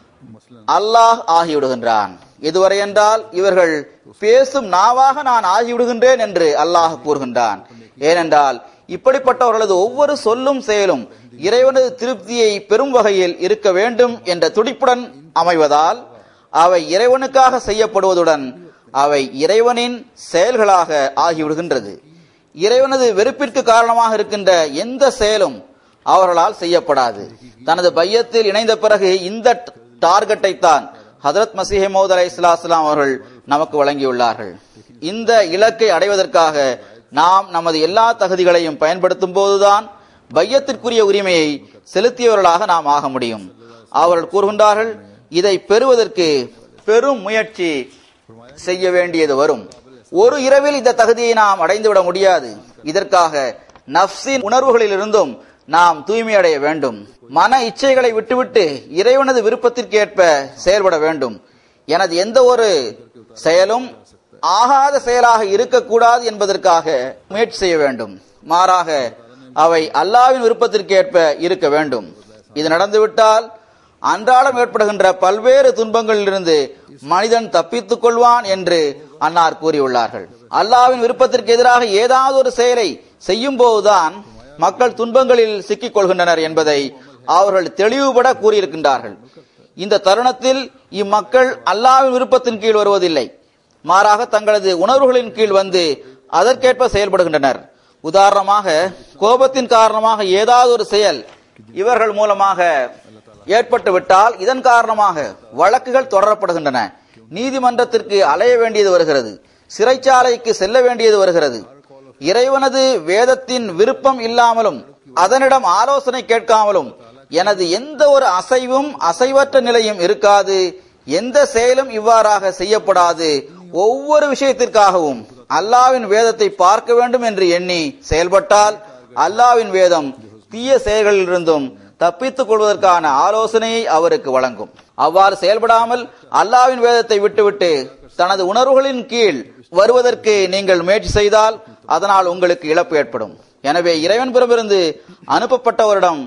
அல்லாஹ் ஆகிவிடுகின்றான் எதுவரை என்றால் இவர்கள் பேசும் நாவாக நான் ஆகிவிடுகின்றேன் என்று அல்லாஹ் கூறுகின்றான் ஏனென்றால் இப்படிப்பட்டவர்களது ஒவ்வொரு சொல்லும் செயலும் இறைவனது திருப்தியை பெறும் வகையில் இருக்க வேண்டும் என்ற துடிப்புடன் அமைவதால் அவை இறைவனுக்காக செய்யப்படுவதுடன் அவை இறைவனின் செயல்களாக ஆகிவிடுகின்றது இறைவனது வெறுப்பிற்கு காரணமாக இருக்கின்ற எந்த செயலும் அவர்களால் செய்யப்படாது தனது பையத்தில் இணைந்த பிறகு இந்த டார்கெட்டை தான் ஹதரத் மசீஹ் மௌத் அலை இஸ்லாம் அவர்கள் நமக்கு வழங்கியுள்ளார்கள் இந்த இலக்கை அடைவதற்காக நாம் நமது எல்லா தகுதிகளையும் பயன்படுத்தும் போதுதான் பையத்திற்குரிய உரிமையை செலுத்தியவர்களாக நாம் ஆக முடியும் அவர்கள் கூறுகின்றார்கள் இதை பெறுவதற்கு பெரும் முயற்சி செய்ய வேண்டியது வரும் ஒரு இரவில் இந்த தகுதியை நாம் அடைந்துவிட முடியாது இதற்காக நப்சின் உணர்வுகளிலிருந்தும் நாம் தூய்மை அடைய வேண்டும் மன இச்சைகளை விட்டுவிட்டு இறைவனது விருப்பத்திற்கு ஏற்ப செயல்பட வேண்டும் எனது எந்த ஒரு செயலும் ஆகாத செயலாக இருக்கக்கூடாது என்பதற்காக முயற்சி செய்ய வேண்டும் மாறாக அவை அல்லாவின் விருப்பத்திற்கு ஏற்ப இருக்க வேண்டும் இது நடந்துவிட்டால் அன்றாடம் ஏற்படுகின்ற பல்வேறு துன்பங்களிலிருந்து மனிதன் தப்பித்துக் கொள்வான் என்று அன்னார் கூறியுள்ளார்கள் அல்லாவின் விருப்பத்திற்கு எதிராக ஏதாவது ஒரு செயலை செய்யும் போதுதான் மக்கள் துன்பங்களில் சிக்கிக் கொள்கின்றனர் என்பதை அவர்கள் தெளிவுபட கூறியிருக்கின்றார்கள் இந்த தருணத்தில் இம்மக்கள் அல்லாவின் விருப்பத்தின் கீழ் வருவதில்லை மாறாக தங்களது உணர்வுகளின் கீழ் வந்து அதற்கேற்ப செயல்படுகின்றனர் உதாரணமாக கோபத்தின் காரணமாக ஏதாவது ஒரு செயல் இவர்கள் மூலமாக ஏற்பட்டு விட்டால் இதன் காரணமாக வழக்குகள் தொடரப்படுகின்றன நீதிமன்றத்திற்கு அலைய வேண்டியது வருகிறது சிறைச்சாலைக்கு செல்ல வேண்டியது வருகிறது இறைவனது வேதத்தின் விருப்பம் இல்லாமலும் அதனிடம் ஆலோசனை கேட்காமலும் எனது எந்த ஒரு அசைவும் அசைவற்ற நிலையும் இருக்காது எந்த செயலும் இவ்வாறாக செய்யப்படாது ஒவ்வொரு விஷயத்திற்காகவும் அல்லாவின் வேதத்தை பார்க்க வேண்டும் என்று எண்ணி செயல்பட்டால் அல்லாவின் வேதம் தீய செயல்களிலிருந்தும் தப்பித்துக் கொள்வதற்கான ஆலோசனையை அவருக்கு வழங்கும் அவ்வாறு செயல்படாமல் அல்லாவின் வேதத்தை விட்டுவிட்டு தனது உணர்வுகளின் கீழ் வருவதற்கு நீங்கள் முயற்சி செய்தால் அதனால் உங்களுக்கு இழப்பு ஏற்படும் எனவே இறைவன் புறமிருந்து அனுப்பப்பட்டவரிடம்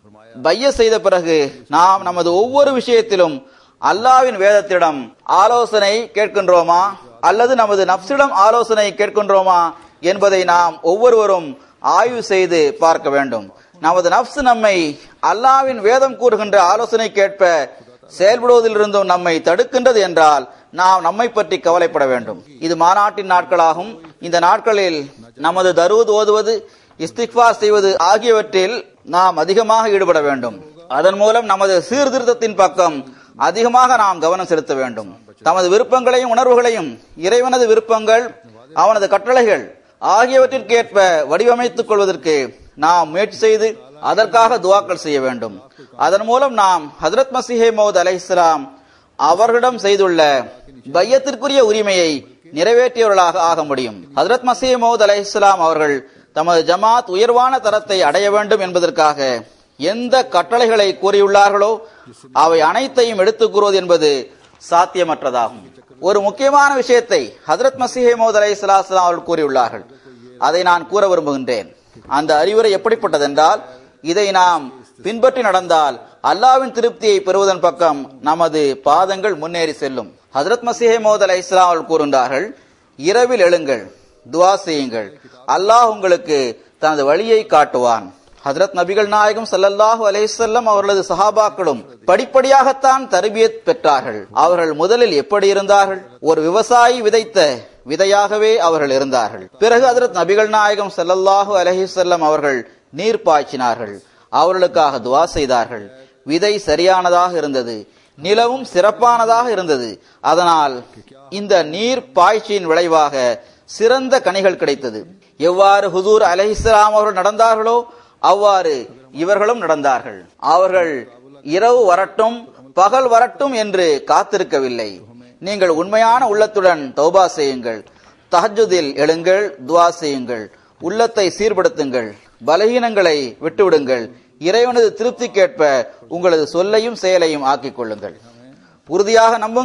பைய செய்த பிறகு நாம் நமது ஒவ்வொரு விஷயத்திலும் அல்லாவின் வேதத்திடம் ஆலோசனை கேட்கின்றோமா அல்லது நமது நப்சிடம் ஆலோசனை கேட்கின்றோமா என்பதை நாம் ஒவ்வொருவரும் ஆய்வு செய்து பார்க்க வேண்டும் நமது நப்சு நம்மை அல்லாவின் வேதம் கூறுகின்ற ஆலோசனை கேட்ப செயல்படுவதிலிருந்தும் நம்மை தடுக்கின்றது என்றால் நாம் நம்மை பற்றி கவலைப்பட வேண்டும் இது மாநாட்டின் நாட்களாகும் இந்த நாட்களில் நமது தருவது ஓதுவது இஸ்திக்பார் செய்வது ஆகியவற்றில் நாம் அதிகமாக ஈடுபட வேண்டும் அதன் மூலம் நமது சீர்திருத்தத்தின் பக்கம் அதிகமாக நாம் கவனம் செலுத்த வேண்டும் தமது விருப்பங்களையும் உணர்வுகளையும் இறைவனது விருப்பங்கள் அவனது கட்டளைகள் ஆகியவற்றிற்கேற்ப வடிவமைத்துக் கொள்வதற்கு நாம் முயற்சி செய்து அதற்காக துவாக்கள் செய்ய வேண்டும் அதன் மூலம் நாம் ஹதரத் மசிஹே மௌத் அலை இஸ்லாம் அவர்களிடம் செய்துள்ள பையத்திற்குரிய உரிமையை நிறைவேற்றியவர்களாக ஆக முடியும் ஹதரத் மசீஹ் மௌத் அலை இஸ்லாம் அவர்கள் தமது ஜமாத் உயர்வான தரத்தை அடைய வேண்டும் என்பதற்காக எந்த கட்டளைகளை கூறியுள்ளார்களோ அவை அனைத்தையும் எடுத்துக் கூறுவது என்பது சாத்தியமற்றதாகும் ஒரு முக்கியமான விஷயத்தை ஹதரத் மசீஹே மௌத் அலை இஸ்லாம் அவர்கள் கூறியுள்ளார்கள் அதை நான் கூற விரும்புகின்றேன் அந்த அறிவுரை எப்படிப்பட்டதென்றால் இதை நாம் பின்பற்றி நடந்தால் அல்லாவின் திருப்தியை பெறுவதன் பக்கம் நமது பாதங்கள் முன்னேறி செல்லும் ஹதரத் மசீஹே மௌத் அலை இஸ்லாம் அவர்கள் கூறுகின்றார்கள் இரவில் எழுங்கள் துவா செய்யுங்கள் அல்லாஹ் உங்களுக்கு தனது வழியை காட்டுவான் ஹதரத் நபிகள் நாயகம் ஸல்லல்லாஹு அலைஹி வஸல்லம் அவர்களது சஹாபாக்களும் படிப்படியாகத்தான் தர்பியத் பெற்றார்கள் அவர்கள் முதலில் எப்படி இருந்தார்கள் ஒரு விவசாயி விதைத்த விதையாகவே அவர்கள் இருந்தார்கள் பிறகு ஹதரத் நபிகள் நாயகம் ஸல்லல்லாஹு அலைஹி வஸல்லம் அவர்கள் நீர் பாய்ச்சினார்கள் அவர்களுக்காக துவா செய்தார்கள் விதை சரியானதாக இருந்தது நிலவும் சிறப்பானதாக இருந்தது அதனால் இந்த நீர் பாய்ச்சியின் விளைவாக சிறந்த கனிகள் கிடைத்தது எவ்வாறு ஹுதூர் அலைஹிஸ்ஸலாம் அவர்கள் நடந்தார்களோ அவ்வாறு இவர்களும் நடந்தார்கள் அவர்கள் இரவு வரட்டும் பகல் வரட்டும் என்று காத்திருக்கவில்லை நீங்கள் உண்மையான உள்ளத்துடன் தௌபா செய்யுங்கள் தஹஜுதில் எழுங்கள் துவா செய்யுங்கள் உள்ளத்தை சீர்படுத்துங்கள் பலகீனங்களை விட்டுவிடுங்கள் இறைவனது திருப்திக்கேற்ப உங்களது சொல்லையும் செயலையும் ஆக்கிக் கொள்ளுங்கள் உறுதியாக நம்புங்கள்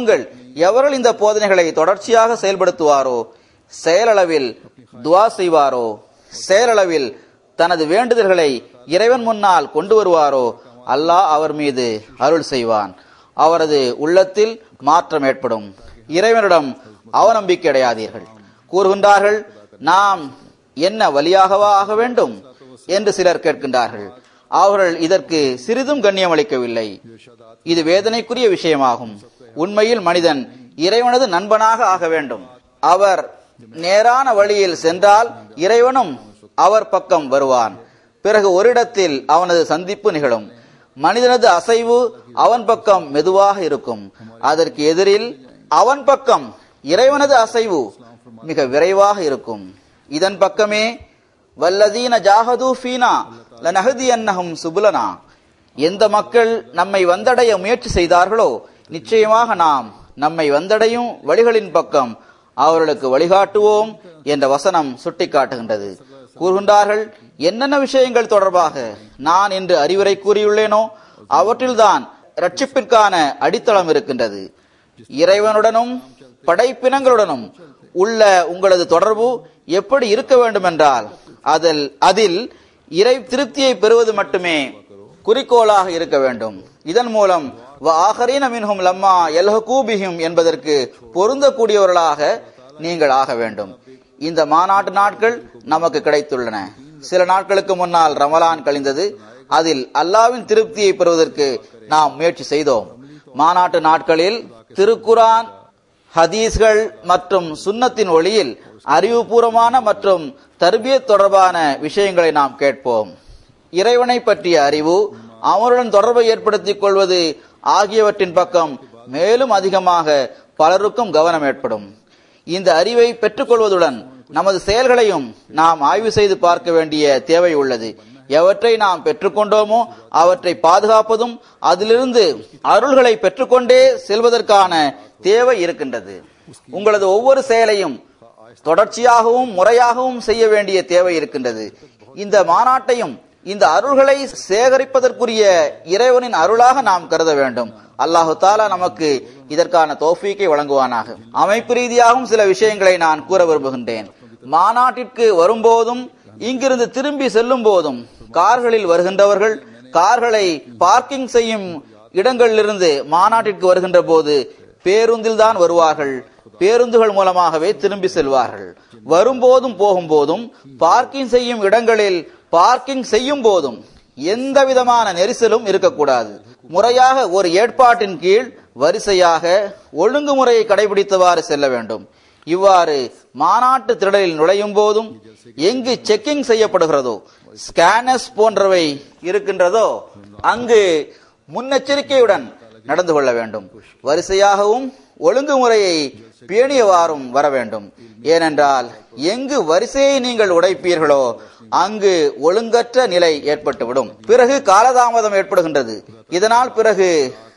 எவர்கள் இந்த போதனைகளை தொடர்ச்சியாக செயல்படுத்துவாரோ செயலளவில் துவா செய்வாரோ செயலளவில் தனது வேண்டுதல்களை இறைவன் முன்னால் கொண்டு வருவாரோ அல்லாஹ் அவர் மீது அருள் செய்வான் அவரது உள்ளத்தில் மாற்றம் ஏற்படும் இறைவனிடம் அவநம்பிக்கை அடையாதீர்கள் கூறுகின்றார்கள் நாம் என்ன வழியாகவா ஆக வேண்டும் என்று சிலர் கேட்கின்றார்கள் அவர்கள் இதற்கு சிறிதும் கண்ணியம் அளிக்கவில்லை இது வேதனைக்குரிய விஷயமாகும் உண்மையில் மனிதன் இறைவனது நண்பனாக ஆக வேண்டும் அவர் நேரான வழியில் சென்றால் இறைவனும் அவர் பக்கம் வருவான் பிறகு ஓரிடத்தில் அவனது சந்திப்பு நிகழும் மனிதனது அசைவு அவன் பக்கம் மெதுவாக இருக்கும் அதற்கு எதிரில் அவன் பக்கம் இறைவனது அசைவு மிக விரைவாக இருக்கும் இதன் பக்கமே வல்லதீன ஜாகது ஃபீனா லனஹதி அன்னஹும் சுபுலனா எந்த மக்கள் நம்மை வந்தடைய முயற்சி செய்தார்களோ நிச்சயமாக நாம் நம்மை வந்தடையும் வழிகளின் பக்கம் அவர்களுக்கு வழிகாட்டுவோம் என்ற வசனம் சுட்டிக்காட்டுகின்றது கூறுகின்றார்கள் என்னென்ன விஷயங்கள் தொடர்பாக நான் என்று அறிவுரை கூறியுள்ளேனோ அவற்றில்தான் ரட்சிப்பிற்கான அடித்தளம் இருக்கின்றது இறைவனுடனும் படைப்பினங்களுடனும் உள்ள உங்களது தொடர்பு எப்படி இருக்க வேண்டும் என்றால் அதில் அதில் இறை திருப்தியை பெறுவது மட்டுமே குறிக்கோளாக இருக்க வேண்டும் இதன் மூலம் ஆகரீன மின்ஹும் லம்மா எல்ஹகூபிஹும் என்பதற்கு பொருந்தக்கூடியவர்களாக நீங்கள் ஆக வேண்டும் இந்த மாநாட்டு நாட்கள் நமக்கு கிடைத்துள்ளன சில நாட்களுக்கு முன்னால் ரமலான் கழிந்தது அதில் அல்லாவின் திருப்தியை பெறுவதற்கு நாம் முயற்சி செய்தோம் மாநாட்டு நாட்களில் திருக்குரான் ஹதீஸ்கள் மற்றும் சுன்னத்தின் ஒளியில் அறிவுபூர்வமான மற்றும் தர்பியத் தொடர்பான விஷயங்களை நாம் கேட்போம் இறைவனை பற்றிய அறிவு அவருடன் தொடர்பை ஏற்படுத்திக் கொள்வது ஆகியவற்றின் பக்கம் மேலும் அதிகமாக பலருக்கும் கவனம் ஏற்படும் இந்த அறிவை பெற்றுக்கொள்வதுடன் நமது செயல்களையும் நாம் ஆய்வு செய்து பார்க்க வேண்டிய தேவை உள்ளது எவற்றை நாம் பெற்றுக்கொண்டோமோ அவற்றை பாதுகாப்பதும் அதிலிருந்து அருள்களை பெற்றுக்கொண்டே செல்வதற்கான தேவை இருக்கின்றது உங்களது ஒவ்வொரு செயலையும் தொடர்ச்சியாகவும் முறையாகவும் செய்ய வேண்டிய தேவை இருக்கின்றது இந்த மாநாட்டையும் இந்த அருள்களை சேகரிப்பதற்குரிய இறைவனின் அருளாக நாம் கருத வேண்டும் அல்லாஹு தாலா நமக்கு இதற்கான தோஃபீக்கை வழங்குவானாக அமைப்பு ரீதியாகவும் சில விஷயங்களை நான் கூற விரும்புகின்றேன் மாநாட்டிற்கு வரும்போதும் இங்கிருந்து திரும்பி செல்லும் போதும் கார்களில் வருகின்றவர்கள் கார்களை பார்க்கிங் செய்யும் இடங்களிலிருந்து மாநாட்டிற்கு வருகின்ற போது பேருந்தில் தான் வருவார்கள் பேருந்துகள் மூலமாகவே திரும்பி செல்வார்கள் வரும்போதும் போகும்போதும் பார்க்கிங் செய்யும் இடங்களில் பார்க்கிங் செய்யும் போதும் எந்த விதமான நெரிசலும் இருக்கக்கூடாது முறையாக ஒரு ஏற்பாட்டின் கீழ் வரிசையாக ஒழுங்குமுறையை கடைபிடித்தவாறு செல்ல வேண்டும் இவ்வாறு மாநாட்டு திடலில் நுழையும் போதும் எங்கு செக்கிங் செய்யப்படுகிறதோ ஸ்கேனர்ஸ் போன்றவை இருக்கின்றதோ அங்கு முன்னெச்சரிக்கையுடன் நடந்து கொள்ள வேண்டும் வரிசையாகவும் ஒழுங்குமுறையை பேணியவாறும் வர வேண்டும் ஏனென்றால் எங்கு வரிசையை நீங்கள் உடைப்பீர்களோ அங்கு ஒழுங்கற்ற நிலை ஏற்பட்டுவிடும் பிறகு காலதாமதம் ஏற்படுகின்றது இதனால் பிறகு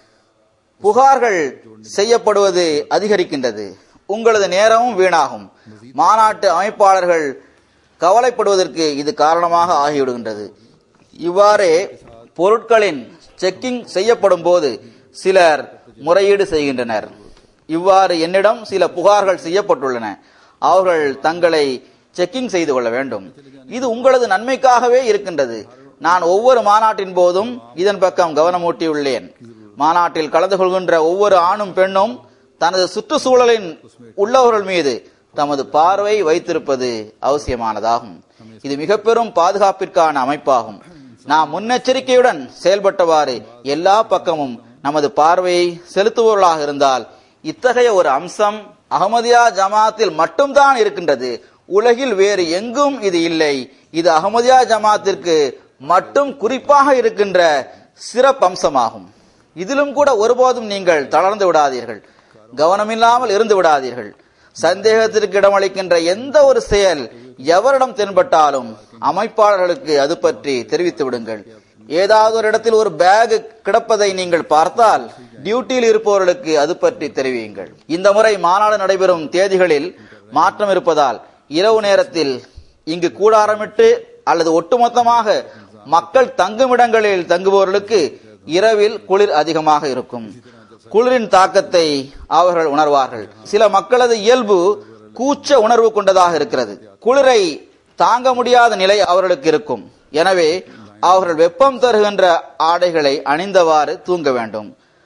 புகார்கள் செய்யப்படுவது அதிகரிக்கின்றது உங்களது நேரமும் வீணாகும் மாநாட்டு அமைப்பாளர்கள் கவலைப்படுவதற்கு இது காரணமாக ஆகிவிடுகின்றது இவ்வாறே பொருட்களின் செக்கிங் செய்யப்படும் போது சிலர் முறையீடு செய்கின்றனர் இவ்வாறு என்னிடம் சில புகார்கள் செய்யப்பட்டுள்ளன அவர்கள் தங்களை செக்கிங் செய்து கொள்ள வேண்டும் இது உங்களது நன்மைக்காகவே இருக்கின்றது நான் ஒவ்வொரு மாநாட்டின் போதும் இதன் பக்கம் கவனமூட்டியுள்ளேன் மாநாட்டில் கலந்து கொள்கின்ற ஒவ்வொரு ஆணும் பெண்ணும் தனது சுற்றுச்சூழலின் உள்ளவர்கள் மீது தமது பார்வை வைத்திருப்பது அவசியமானதாகும் இது மிக பெரும் பாதுகாப்பிற்கான அமைப்பாகும் நாம் முன்னெச்சரிக்கையுடன் செயல்பட்டவாறு எல்லா பக்கமும் நமது பார்வையை செலுத்துபவர்களாக இருந்தால் இத்தகைய ஒரு அம்சம் அகமதியா ஜமாத்தில் மட்டும்தான் இருக்கின்றது உலகில் வேறு எங்கும் இது இல்லை இது அகமதியா ஜமாத்திற்கு மட்டும் குறிப்பாக இருக்கின்ற சிறப்பம்சமாகும் இதிலும் கூட ஒருபோதும் நீங்கள் தளர்ந்து விடாதீர்கள் கவனமில்லாமல் இருந்து விடாதீர்கள் சந்தேகத்திற்கு இடமளிக்கின்ற எந்த ஒரு செயல் எவரிடம் தென்பட்டாலும் அமைப்பாளர்களுக்கு அது பற்றி தெரிவித்து விடுங்கள் ஏதாவது ஒரு இடத்தில் ஒரு பேக் கிடப்பதை நீங்கள் பார்த்தால் டியூட்டியில் இருப்பவர்களுக்கு அது பற்றி தெரிவியுங்கள் இந்த முறை மாநாடு நடைபெறும் தேதிகளில் மாற்றம் இருப்பதால் இரவு நேரத்தில் இங்கு கூடாரமிட்டு அல்லது ஒட்டுமொத்தமாக மக்கள் தங்குமிடங்களில் தங்குபவர்களுக்கு இரவில் குளிர் அதிகமாக இருக்கும் குளிரின் தாக்கத்தை அவர்கள் உணர்வார்கள் சில மக்களது இயல்பு கூச்ச உணர்வு கொண்டதாக இருக்கிறது குளிரை தாங்க முடியாத நிலை அவர்களுக்கு இருக்கும் எனவே அவர்கள் வெப்பம் தருகின்ற ஆடைகளை அணிந்தவாறு தூங்க வேண்டும்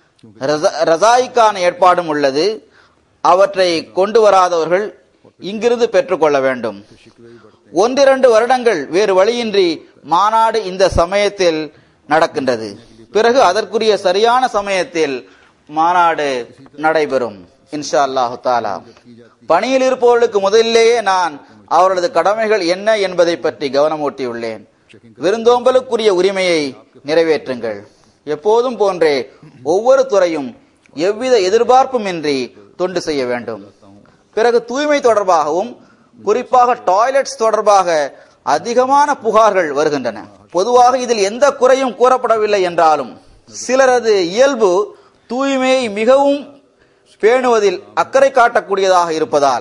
ரச- ரசாய்க்கான ஏற்பாடும் உள்ளது அவற்றை கொண்டு வராதவர்கள் இங்கிருந்து பெற்றுக்கொள்ள வேண்டும் ஒன்றிரண்டு வருடங்கள் வேறு வழியின்றி மாநாடு இந்த சமயத்தில் நடக்கின்றது பிறகு அதற்குரிய சரியான சமயத்தில் மாநாடு நடைபெறும் இன்ஷா அல்லாஹு தாலா பணியில் இருப்பவர்களுக்கு முதலிலேயே நான் அவர்களது கடமைகள் என்ன என்பதை பற்றி கவனமூட்டியுள்ளேன் விருந்தோம்பலுக்குரிய உரிமையை நிறைவேற்றுங்கள் எப்போதும் போன்றே ஒவ்வொரு துறையும் எவ்வித எதிர்பார்ப்புமின்றி தொண்டு செய்ய வேண்டும் பிறகு தூய்மை தொடர்பாகவும் குறிப்பாக டாய்லெட்ஸ் தொடர்பாக அதிகமான புகார்கள் வருகின்றன பொதுவாக இதில் எந்த குறையும் கூறப்படவில்லை என்றாலும் சிலரது இயல்பு தூய்மையை மிகவும் பேணுவதில் அக்கறை காட்டக்கூடியதாக இருப்பதால்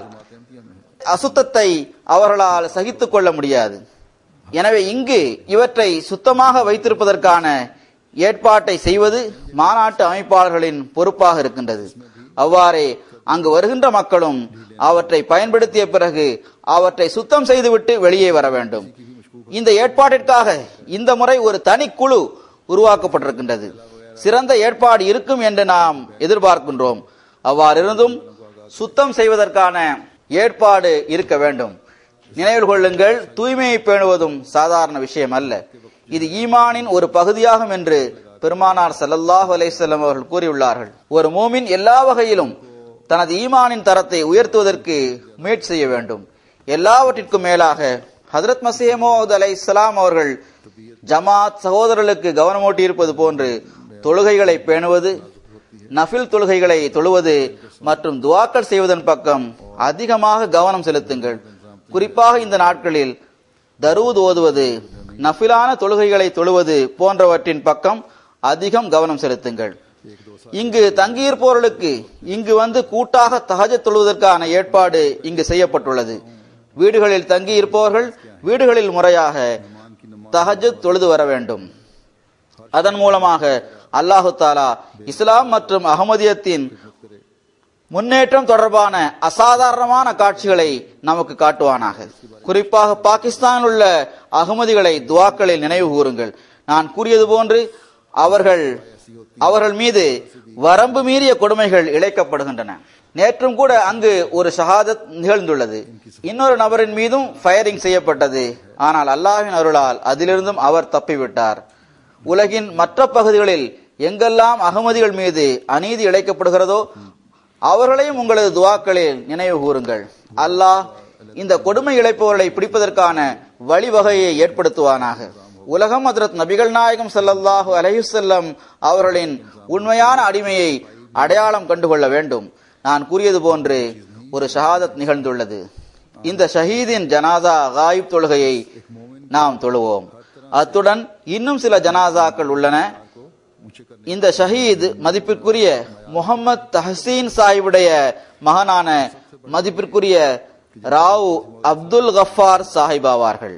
அசுத்தத்தை அவர்களால் சகித்துக் கொள்ள முடியாது எனவே இங்கு இவற்றை சுத்தமாக வைத்திருப்பதற்கான ஏற்பாட்டை செய்வது மாநாட்டு அமைப்பாளர்களின் பொறுப்பாக இருக்கின்றது அவ்வாறே அங்கு வருகின்ற மக்களும் அவற்றை பயன்படுத்திய பிறகு அவற்றை சுத்தம் செய்துவிட்டு வெளியே வர வேண்டும் இந்த ஏற்பாட்டிற்காக இந்த முறை ஒரு தனி குழு உருவாக்கப்பட்டிருக்கின்றது சிறந்த ஏற்பாடு இருக்கும் என்று நாம் எதிர்பார்க்கின்றோம் அவ்வாறிருந்தும் சுத்தம் செய்வதற்கான ஏற்பாடு இருக்க வேண்டும் நினைவில் கொள்ளுங்கள் தூய்மையை பேணுவதும் சாதாரண விஷயம் அல்ல இது ஈமானின் ஒரு பகுதியாகும் என்று பெருமானார் ஸல்லல்லாஹு அலைஹி வஸல்லம் அவர்கள் கூறியுள்ளார்கள் ஒரு மூமின் எல்லா வகையிலும் தனது ஈமானின் தரத்தை உயர்த்துவதற்கு முயற்சி செய்ய வேண்டும் எல்லாவற்றிற்கும் மேலாக ஹஜரத் மசீமோத் அலை இஸ்லாம் அவர்கள் ஜமாத் சகோதரர்களுக்கு கவனமூட்டி இருப்பது போன்று தொழுகைகளை பேணுவது நஃபில் தொழுகைகளை தொழுவது மற்றும் துவாக்கள் செய்வதன் பக்கம் அதிகமாக கவனம் செலுத்துங்கள் குறிப்பாக இந்த நாட்களில் தரூத் ஓதுவது நஃபிலான தொழுகைகளை தொழுவது போன்றவற்றின் பக்கம் அதிகம் கவனம் செலுத்துங்கள் இங்கு தங்கியிருப்பவர்களுக்கு இங்கு வந்து கூட்டாக தஹஜ தொழுவதற்கான ஏற்பாடு இங்கு செய்யப்பட்டுள்ளது வீடுகளில் தங்கி இருப்பவர்கள் வீடுகளில் முறையாக தஹஜத் தொழுது வர வேண்டும் அதன் மூலமாக அல்லாஹு தாலா இஸ்லாம் மற்றும் அகமதியத்தின் முன்னேற்றம் தொடர்பான அசாதாரணமான காட்சிகளை நமக்கு காட்டுவானாக குறிப்பாக பாகிஸ்தானில் உள்ள அகமதிகளை துவாக்களில் நினைவு கூறுங்கள் நான் கூறியது போன்று அவர்கள் அவர்கள் மீது வரம்பு மீறிய கொடுமைகள் இழைக்கப்படுகின்றன நேற்றும் கூட அங்கு ஒரு ஷஹாதத் நிகழ்ந்துள்ளது இன்னொரு நபரின் மீதும் ஃபயரிங் செய்யப்பட்டது ஆனால் அல்லாஹ்வின் அருளால் அதிலிருந்தும் அவர் தப்பிவிட்டார் உலகின் மற்ற பகுதிகளில் எங்கெல்லாம் அகமதிகள் மீது அநீதி இழைக்கப்படுகிறதோ அவர்களையும் உங்களது துவாக்களில் நினைவு கூறுங்கள் அல்லாஹ் இந்த கொடுமை இழைப்பவர்களை பிடிப்பதற்கான வழிவகையை ஏற்படுத்துவானாக உலகம் ஹஜ்ரத் நபிகள் நாயகம் ஸல்லல்லாஹு அலைஹி வஸல்லம் அவர்களின் உண்மையான அடிமையை அடையாளம் கண்டுகொள்ள வேண்டும் நான் கூறியது போன்று ஒரு ஷஹாதத் நிகழ்ந்துள்ளது இந்த ஷஹீதின் ஜனாதா காயிப் தொழுகையை நாம் தொழுவோம் அத்துடன் இன்னும் சில ஜனாசாக்கள் உள்ளன இந்த ஷஹீத் மதிப்பிற்குரிய முகமது தஹசீன் சாஹிபுடைய மகனான மதிப்பிற்குரிய ராவ் அப்துல் கஃபார் சாஹிப் ஆவார்கள்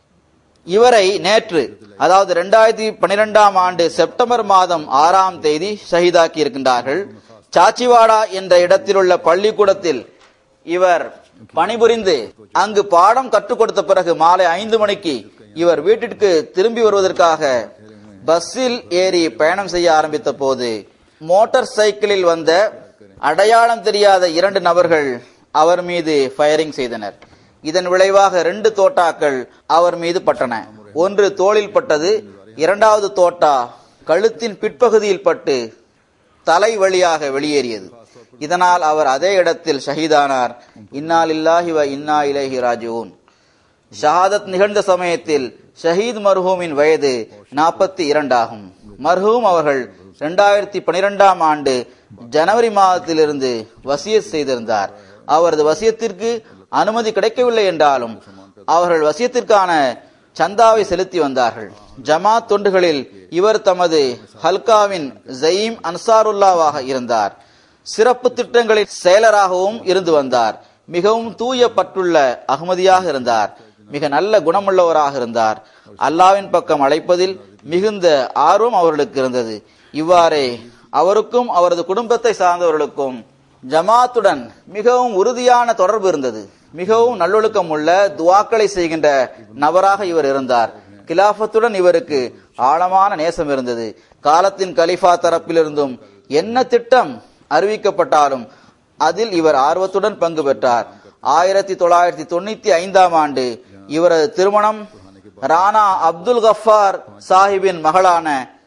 இவரை நேற்று அதாவது இரண்டாயிரத்தி பனிரெண்டாம் ஆண்டு செப்டம்பர் மாதம் ஆறாம் தேதி ஷஹீதாக்கி இருக்கின்றார்கள் சாச்சிவாடா என்ற இடத்தில் உள்ள பள்ளிக்கூடத்தில் இவர் பணிபுரிந்து அங்கு பாடம் கற்றுக் கொடுத்த பிறகு மாலை ஐந்து மணிக்கு இவர் வீட்டிற்கு திரும்பி வருவதற்காக பஸ்ஸில் ஏறி பயணம் செய்ய ஆரம்பித்த போது மோட்டார் சைக்கிளில் வந்த அடையாளம் தெரியாத இரண்டு நபர்கள் அவர் மீது ஃபயரிங் செய்தனர் இதன் விளைவாக ரெண்டு தோட்டாக்கள் அவர் மீது பட்டன ஒன்று தோளில் பட்டது இரண்டாவது தோட்டா கழுத்தின் பிற்பகுதியில் பட்டு தலை வழியாக வெளியேறியது இதனால் அவர் அதே இடத்தில் ஷஹீதானார் இன்னா லில்லாஹி வ இன்னா இலைஹி ராஜிஊன் ஷஹாதத் நிகழ்ந்த சமயத்தில் ஷஹீத் மர்ஹூமின் வயது நாற்பத்தி இரண்டாகும் மர்ஹூம் அவர்கள் இரண்டாயிரத்தி பனிரெண்டாம் ஆண்டு ஜனவரி மாதத்திலிருந்து வசியத் செய்திருந்தார் அவரது வசியத்திற்கு அனுமதி கிடைக்கவில்லை என்றாலும் அவர்கள் வசியத்திற்கான சந்தாவை செலுத்தி வந்தார்கள் ஜமாத் தொண்டுகளில் இவர் தமது ஹல்காவின் ஜயீம் அன்சாருல்லாவாக இருந்தார் சிறப்பு திட்டங்களின் செயலராகவும் இருந்து வந்தார் மிகவும் தூய பற்றுள்ள அகமதியாக இருந்தார் மிக நல்ல குணமுள்ளவராக இருந்தார் அல்லாவின் பக்கம் அழைப்பதில் மிகுந்த ஆர்வம் அவர்களுக்கு இருந்தது இவ்வாறே அவருக்கும் அவரது குடும்பத்தை சார்ந்தவர்களுக்கும் ஜமாத்துடன் மிகவும் உறுதியான தொடர்பு இருந்தது மிகவும் நல்லொழுக்கம் உள்ள துவாக்களை செய்கின்ற நபராக இவர் இருந்தார் கிலாஃபத்துடன் இவருக்கு ஆழமான நேசம் இருந்தது காலத்தின் கலிஃபா தரப்பிலிருந்தும் என்ன திட்டம் அறிவிக்கப்பட்டாலும் அதில் இவர் ஆர்வத்துடன் பங்கு பெற்றார் ஆயிரத்தி தொள்ளாயிரத்தி தொண்ணூத்தி ஐந்தாம் ஆண்டு இவரது திருமணம் ராணா அப்துல் கஃபார் சாஹிபின் மகளான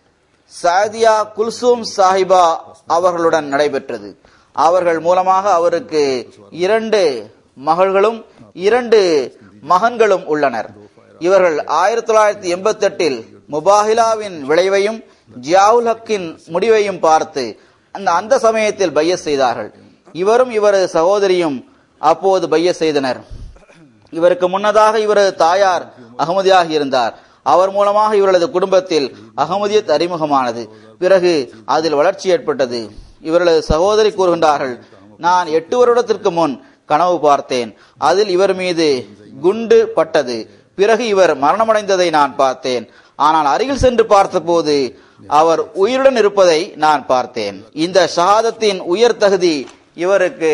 சாதியா குல்சூம் சாஹிபா அவர்களுடன் நடைபெற்றது அவர்கள் மூலமாக அவருக்கு இரண்டு மகள்களும் இரண்டு மகன்களும் உள்ளனர் இவர்கள் ஆயிரத்தி தொள்ளாயிரத்தி எண்பத்தி எட்டில் முபாஹிலாவின் விளைவையும் ஜியாவுல் ஹக்கின் முடிவையும் பார்த்து அந்த அந்த சமயத்தில் பைய செய்தார்கள் இவரும் இவரது சகோதரியும் அப்போது பைய செய்தனர் இவருக்கு முன்னதாக இவரது தாயார் அகமதியாக இருந்தார் அவர் மூலமாக இவரது குடும்பத்தில் அகமதியத் அறிமுகமானது பிறகு அதில் வளர்ச்சி ஏற்பட்டது இவர்களது சகோதரி கூறுகின்றார்கள் நான் எட்டு வருடத்திற்கு முன் கனவு பார்த்தேன் அதில் இவர் மீது குண்டு பட்டது பிறகு இவர் மரணமடைந்ததை நான் பார்த்தேன் ஆனால் அருகில் சென்று பார்த்தபோது அவர் உயிருடன் இருப்பதை நான் பார்த்தேன் இந்த ஷஹாதத்தின் உயர் தகுதி இவருக்கு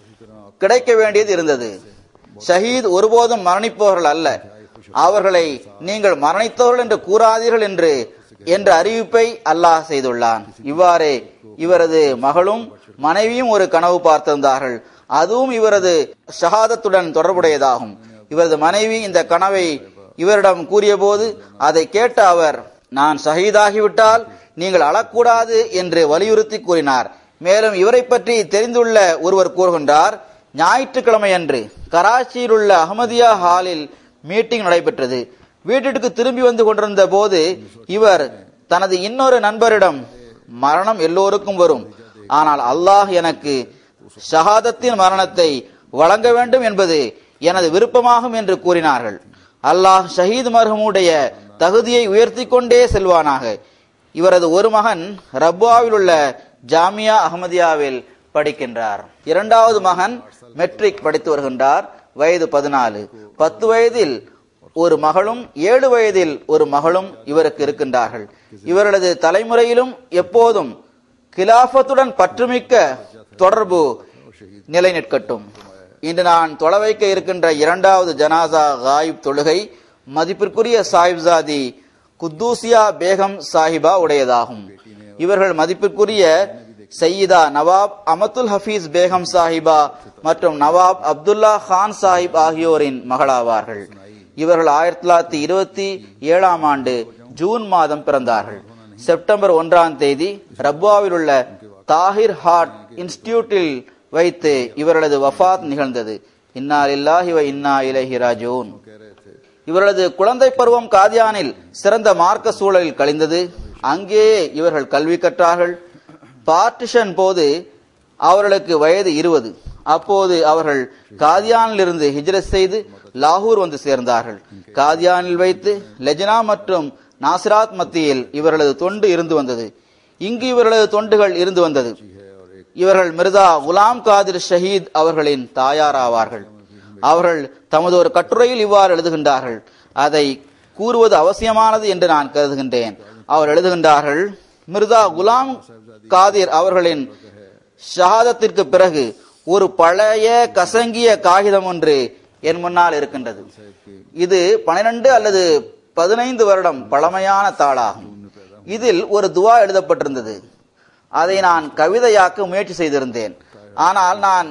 கிடைக்க வேண்டியது இருந்தது ஷஹீத் ஒருபோதும் மரணிப்பவர்கள் அல்ல அவர்களை நீங்கள் மரணித்தவர்கள் என்று கூறாதீர்கள் என்று என்ற அறிவிப்பை அல்லாஹ் செய்துள்ளான் இவ்வாறே இவரது மகளும் மனைவியும் ஒரு கனவு பார்த்திருந்தார்கள் அதுவும் இவரது ஷஹாதத்துடன் தொடர்புடையதாகும் இவரது மனைவி இந்த கனவை இவரிடம் கூறியபோது அதை கேட்ட அவர் நான் ஷஹீதாகிவிட்டால் நீங்கள் அழக்கூடாது என்று வலியுறுத்தி கூறினார் மேலும் இவரை பற்றி தெரிந்துள்ள ஒருவர் கூறுகின்றார் ஞாயிற்றுக்கிழமை அன்று கராச்சியில் உள்ள அகமதியா ஹாலில் மீட்டிங் நடைபெற்றது வீட்டிற்கு திரும்பி வந்து கொண்டிருந்த போது இவர் தனது இன்னொரு நண்பரிடம் மரணம் எல்லோருக்கும் வரும் ஆனால் அல்லாஹ் எனக்கு ஷஹாதத்தின் மரணத்தை வழங்க வேண்டும் என்பது எனது விருப்பமாகும் என்று கூறினார்கள் அல்லாஹ் ஷஹீத் மர்ஹமுடைய தகுதியை உயர்த்தி கொண்டே செல்வானாக இவரது ஒரு மகன் ரப்வாவில் உள்ள ஜாமியா அகமதியாவில் படிக்கின்றார் இரண்டாவது மகன் மெட்ரிக் படித்து வருகின்றார் வயது பதினாலு பத்து வயதில் ஒரு மகளும் ஏழு வயதில் ஒரு மகளும் இவருக்கு இருக்கின்றார்கள் இவர்களது தலைமுறையிலும் எப்போதும் கிலாபத்துடன் பற்றுமிக்க தொடர்பு நிலை நிற்கட்டும் இன்று நான் தொலை வைக்க இருக்கின்ற இரண்டாவது ஜனாசா காயிப் தொழுகை மதிப்பிற்குரிய சாஹிப்சாதி குத்தூசியா பேகம் சாஹிபா உடையதாகும் இவர்கள் மதிப்பிற்குரிய சையீதா நவாப் அமத்துல் ஹபீஸ் பேகம் சாஹிபா மற்றும் நவாப் அப்துல்லா கான் சாஹிப் ஆகியோரின் மகளாவார்கள் இவர்கள் ஆயிரத்தி தொள்ளாயிரத்தி இருபத்தி ஏழாம் ஆண்டு ஜூன் மாதம் பிறந்தார்கள் செப்டம்பர் ஒன்றாம் தேதி ரப்வாவில் உள்ள தாஹிர் ஹார்ட் இன்ஸ்டிடியூட்டில் வைத்து இவர்களது வஃபாத் நிகழ்ந்தது இன்னா லில்லாஹி வ இன்னா இலைஹி ராஜூன் இவர்களது குழந்தை பருவம் காதியானில் சிறந்த மார்க்க சூழலில் கழிந்தது அங்கேயே இவர்கள் கல்வி கற்றார்கள் பார்ட்டிஷன் போது அவர்களுக்கு வயது இருபது அப்போது அவர்கள் காதியானில் இருந்து ஹிஜ்ரத் செய்து லாகூர் வந்து சேர்ந்தார்கள் காதியானில் வைத்து லெஜனா மற்றும் நாசிராத் மத்தியில் இவர்களது தொண்டு இருந்து வந்தது இங்கு இவர்களது தொண்டுகள் இருந்து வந்தது இவர்கள் மிர்தா குலாம் காதிர் ஷஹீத் அவர்களின் தாயாராவார்கள் அவர்கள் தமது ஒரு கட்டுரையில் இவ்வாறு எழுதுகின்றார்கள் அதை கூறுவது அவசியமானது என்று நான் கருதுகின்றேன் அவர் எழுதுகின்றார்கள் மிர்தா குலாம் காதிர் அவர்களின் ஷஹாதத்திற்கு பிறகு ஒரு பழைய கசங்கிய காகிதம் ஒன்று என் முன்னால் இருக்கின்றது இது பனிரெண்டு அல்லது பதினைந்து வருடம் பழமையான தாளாகும் இதில் ஒரு துவா எழுதப்பட்டிருந்தது அதை நான் கவிதையாக்க முயற்சி செய்திருந்தேன் ஆனால் நான்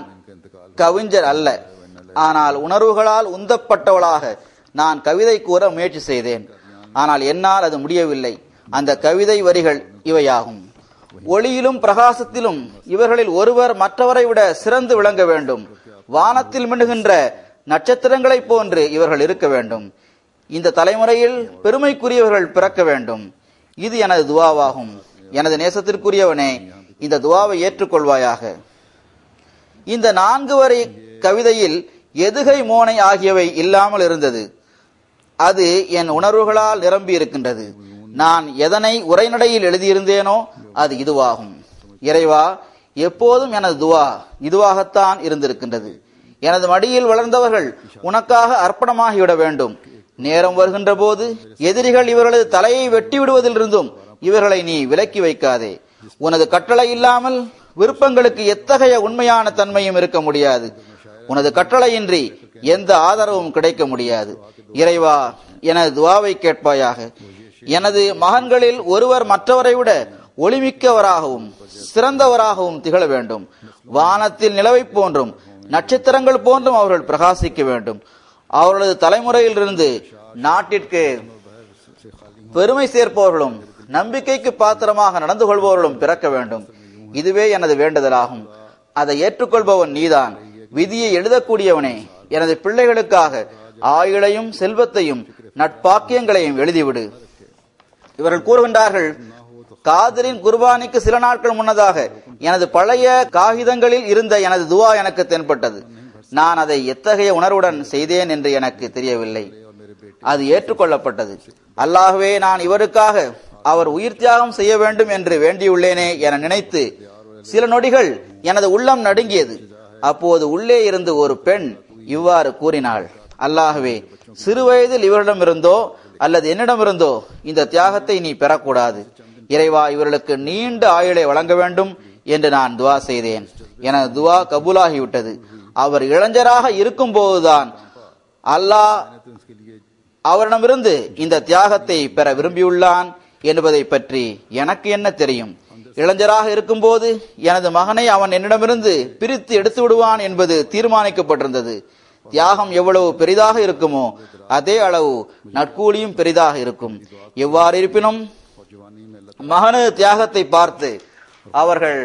கவிஞர் அல்ல ஆனால் உணர்வுகளால் உந்தப்பட்டவளாக நான் கவிதை கூற முயற்சி செய்தேன் ஆனால் என்னால் அது முடியவில்லை அந்த கவிதை வரிகள் இவையாகும் ஒளியிலும் பிரகாசத்திலும் இவர்களில் ஒருவர் மற்றவரை விட சிறந்து விளங்க வேண்டும் வானத்தில் மின்னுகின்ற நட்சத்திரங்களைப் போன்று இவர்கள் இருக்க வேண்டும் இந்த தலைமுறையில் பெருமைக்குரியவர்கள் பிறக்க வேண்டும் இது எனது துவாவாகும் எனது நேசத்திற்குரியவனே இந்த துவாவை ஏற்றுக்கொள்வாயாக இந்த நான்கு வரை கவிதையில் எதுகை மோனை ஆகியவை இல்லாமல் இருந்தது அது என் உணர்வுகளால் நிரம்பி இருக்கின்றது நான் எதனை உரைநடையில் எழுதியிருந்தேனோ அது இதுவாகும் இறைவா எப்போதும் எனது துவா இதுவாகத்தான் இருந்திருக்கின்றது எனது மடியில் வளர்ந்தவர்கள் உனக்காக அர்ப்பணமாகிவிட வேண்டும் நேரம் வருகின்ற போது எதிரிகள் இவர்களது தலையை வெட்டி விடுவதிலிருந்தும் இவர்களை நீ விலக்கி வைக்காதே உனது கட்டளை இல்லாமல் விருப்பங்களுக்கு எத்தகைய உண்மையான தன்மையும் இருக்க முடியாது உனது கட்டளையின்றி எந்த ஆதரவும் கிடைக்க முடியாது இறைவா எனது துவாவை கேட்பாயாக எனது மகன்களில் ஒருவர் மற்றவரை விட ஒளிமிக்கவராகவும் சிறந்தவராகவும் திகழ வேண்டும் வானத்தில் நிலவை போன்றும் நட்சத்திரங்கள் போன்றும் அவர்கள் பிரகாசிக்க வேண்டும் அவர்களது தலைமுறையிலிருந்து நாட்டிற்கு பெருமை சேர்ப்பவர்களும் நம்பிக்கைக்கு பாத்திரமாக நடந்து கொள்பவர்களும் பிறக்க வேண்டும் இதுவே எனது வேண்டுதலாகும் அதை ஏற்றுக்கொள்பவன் நீதான் விதியை எழுதக்கூடியவனே எனது பிள்ளைகளுக்காக ஆயுளையும் செல்வத்தையும் நட்பாக்கியங்களையும் எழுதிவிடு இவர்கள் கூறுகின்றார்கள் காதரின் குர்பானிக்கு சில நாட்கள் முன்னதாக எனது பழைய காகிதங்களில் இருந்த எனது துவா எனக்கு தென்பட்டது நான் அதை எத்தகைய உணர்வுடன் செய்தேன் என்று எனக்கு தெரியவில்லை அது ஏற்றுக்கொள்ளப்பட்டது அல்லாகவே நான் இவருக்காக அவர் உயிர் தியாகம் செய்ய வேண்டும் என்று வேண்டியுள்ளேனே என நினைத்து சில நொடிகள் எனது உள்ளம் நடுங்கியது அப்போது உள்ளே இருந்து ஒரு பெண் இவ்வாறு கூறினாள் அல்லாகவே சிறுவயதில் இவரிடமிருந்தோ அல்லது என்னிடமிருந்தோ இந்த தியாகத்தை நீ பெறக்கூடாது இறைவா இவர்களுக்கு நீண்ட ஆயுளை வழங்க வேண்டும் என்று நான் துவா செய்தேன் எனது துவா கபூலாகிவிட்டது அவர் இளைஞராக இருக்கும் போதுதான் அல்லாஹ் அவரிடமிருந்து இந்த தியாகத்தை பெற விரும்பியுள்ளான் என்பதை பற்றி எனக்கு என்ன தெரியும் இளைஞராக இருக்கும்போது எனது மகனை அவன் என்னிடமிருந்து பிரித்து எடுத்து விடுவான் என்பது தீர்மானிக்கப்பட்டிருந்தது தியாகம் எவ்வளவு பெரிதாக இருக்குமோ அதே அளவு நட்கூலியும் பெரிதாக இருக்கும் எவ்வாறு இருப்பினும் மகனது தியாகத்தை பார்த்து அவர்கள்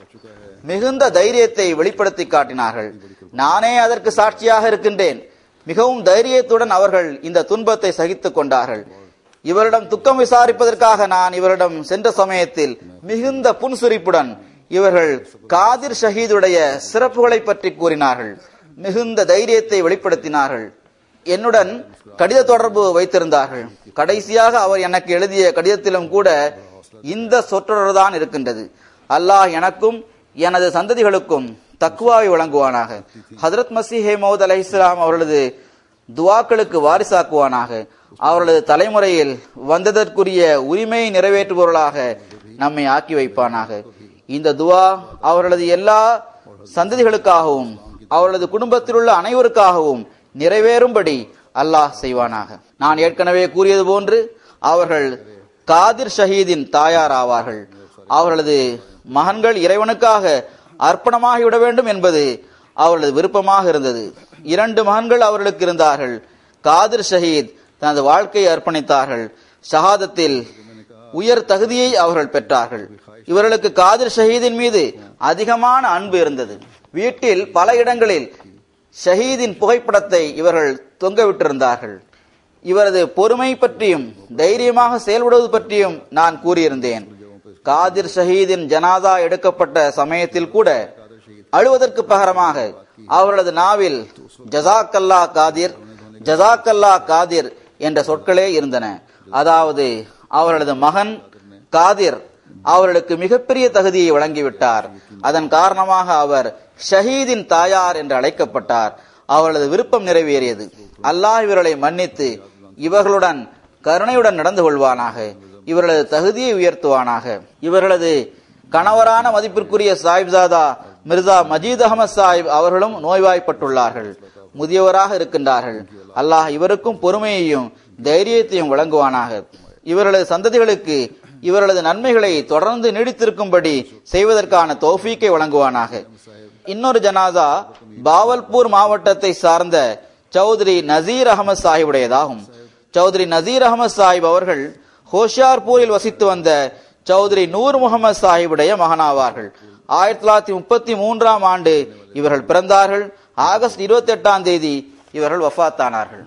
மிகுந்த தைரியத்தை வெளிப்படுத்தி காட்டினார்கள் நானே அதற்கு சாட்சியாக இருக்கின்றேன் மிகவும் தைரியத்துடன் அவர்கள் இந்த துன்பத்தை சகித்துக் கொண்டார்கள் இவரிடம் துக்கம் விசாரிப்பதற்காக நான் இவரிடம் சென்ற சமயத்தில் மிகுந்த புன்சுரிப்புடன் இவர்கள் காதிர் ஷஹீதுடைய சிறப்புகளை பற்றி கூறினார்கள் மிகுந்த தைரியத்தை வெளிப்படுத்தினார்கள் என்னுடன் கடித தொடர்பு வைத்திருந்தார்கள் கடைசியாக அவர் எனக்கு எழுதிய கடிதத்திலும் கூட இந்த சொற்றொடர் தான் இருக்கின்றது அல்லாஹ் எனக்கும் எனது சந்ததிகளுக்கும் தக்குவாவை வழங்குவானாக ஹதரத் மசீஹே மௌத் அலை இஸ்லாம் அவர்களது துவாக்களுக்கு வாரிசாக்குவானாக அவர்களது தலைமுறையில் வந்ததற்குரிய உரிமையை நிறைவேற்றுபவர்களாக நம்மை ஆக்கி வைப்பானாக இந்த துவா அவர்களது எல்லா சந்ததிகளுக்காகவும் அவர்களது குடும்பத்தில் உள்ள அனைவருக்காகவும் நிறைவேறும்படி அல்லாஹ் செய்வானாக நான் ஏற்கனவே கூறியது போன்று அவர்கள் காதிர் ஷஹீதின் தாயார் ஆவார்கள் அவர்களது மகன்கள் இறைவனுக்காக அர்ப்பணமாகிவிட வேண்டும் என்பது அவர்களது விருப்பமாக இருந்தது இரண்டு மகன்கள் அவர்களுக்கு இருந்தார்கள் காதிர் ஷஹீத் தனது வாழ்க்கையை அர்ப்பணித்தார்கள் ஷஹாதத்தில் உயர் தகுதியை அவர்கள் பெற்றார்கள் இவர்களுக்கு காதிர் ஷஹீதின் மீது அதிகமான அன்பு இருந்தது வீட்டில் பல இடங்களில் ஷஹீதின் புகைப்படத்தை இவர்கள் தொங்கவிட்டிருந்தார்கள் இவரது பொறுமை பற்றியும் தைரியமாக செயல்படுவது பற்றியும் நான் கூறியிருந்தேன் காதிர் ஷஹீதின் ஜனாதா எடுக்கப்பட்ட சமயத்தில் கூட அழுவதற்கு பகரமாக அவர்களது நாவில் ஜசாக்கல்லா காதிர் ஜசாக்கல்லா காதிர் என்ற சொற்களே இருந்தன அதாவது அவர்களது மகன் காதிர் அவர்களுக்கு மிகப்பெரிய தகுதியை வழங்கிவிட்டார் அதன் காரணமாக அவர் ஷஹீதின் தாயார் என்று அழைக்கப்பட்டார் அவர்களது விருப்பம் நிறைவேறியது அல்லாஹ் இவர்களை மன்னித்து இவர்களுடன் கருணையுடன் நடந்து கொள்வானாக இவர்களது தகுதியை உயர்த்துவானாக இவர்களது கணவரான மதிப்பிற்குரிய சாஹிப்சாதா மிர்சா மஜீத் அகமது சாஹிப் அவர்களும் நோய்வாய்ப்பட்டுள்ளார்கள் முதியவராக இருக்கின்றார்கள் அல்லாஹ் இவருக்கும் பொறுமையையும் தைரியத்தையும் வழங்குவானாக இவர்களது சந்ததிகளுக்கு இவர்களது நன்மைகளை தொடர்ந்து நீடித்திருக்கும்படி செய்வதற்கான தௌஃபீக்கை வழங்குவானாக இன்னொரு ஜனாதா பாவல்பூர் மாவட்டத்தை சார்ந்த சௌத்ரி நசீர் அகமது சாஹிபுடையதாகும் சௌத்ரி நசீர் அகமது சாஹிப் அவர்கள் ஹோஷியார்பூரில் வசித்து வந்த சௌத்ரி நூர் முகமது சாஹிபுடைய மகனாவார்கள் ஆயிரத்தி தொள்ளாயிரத்தி முப்பத்தி மூன்றாம் ஆண்டு இவர்கள் பிறந்தார்கள் ஆகஸ்ட் இருபத்தி எட்டாம் தேதி இவர்கள் வஃத்தானார்கள்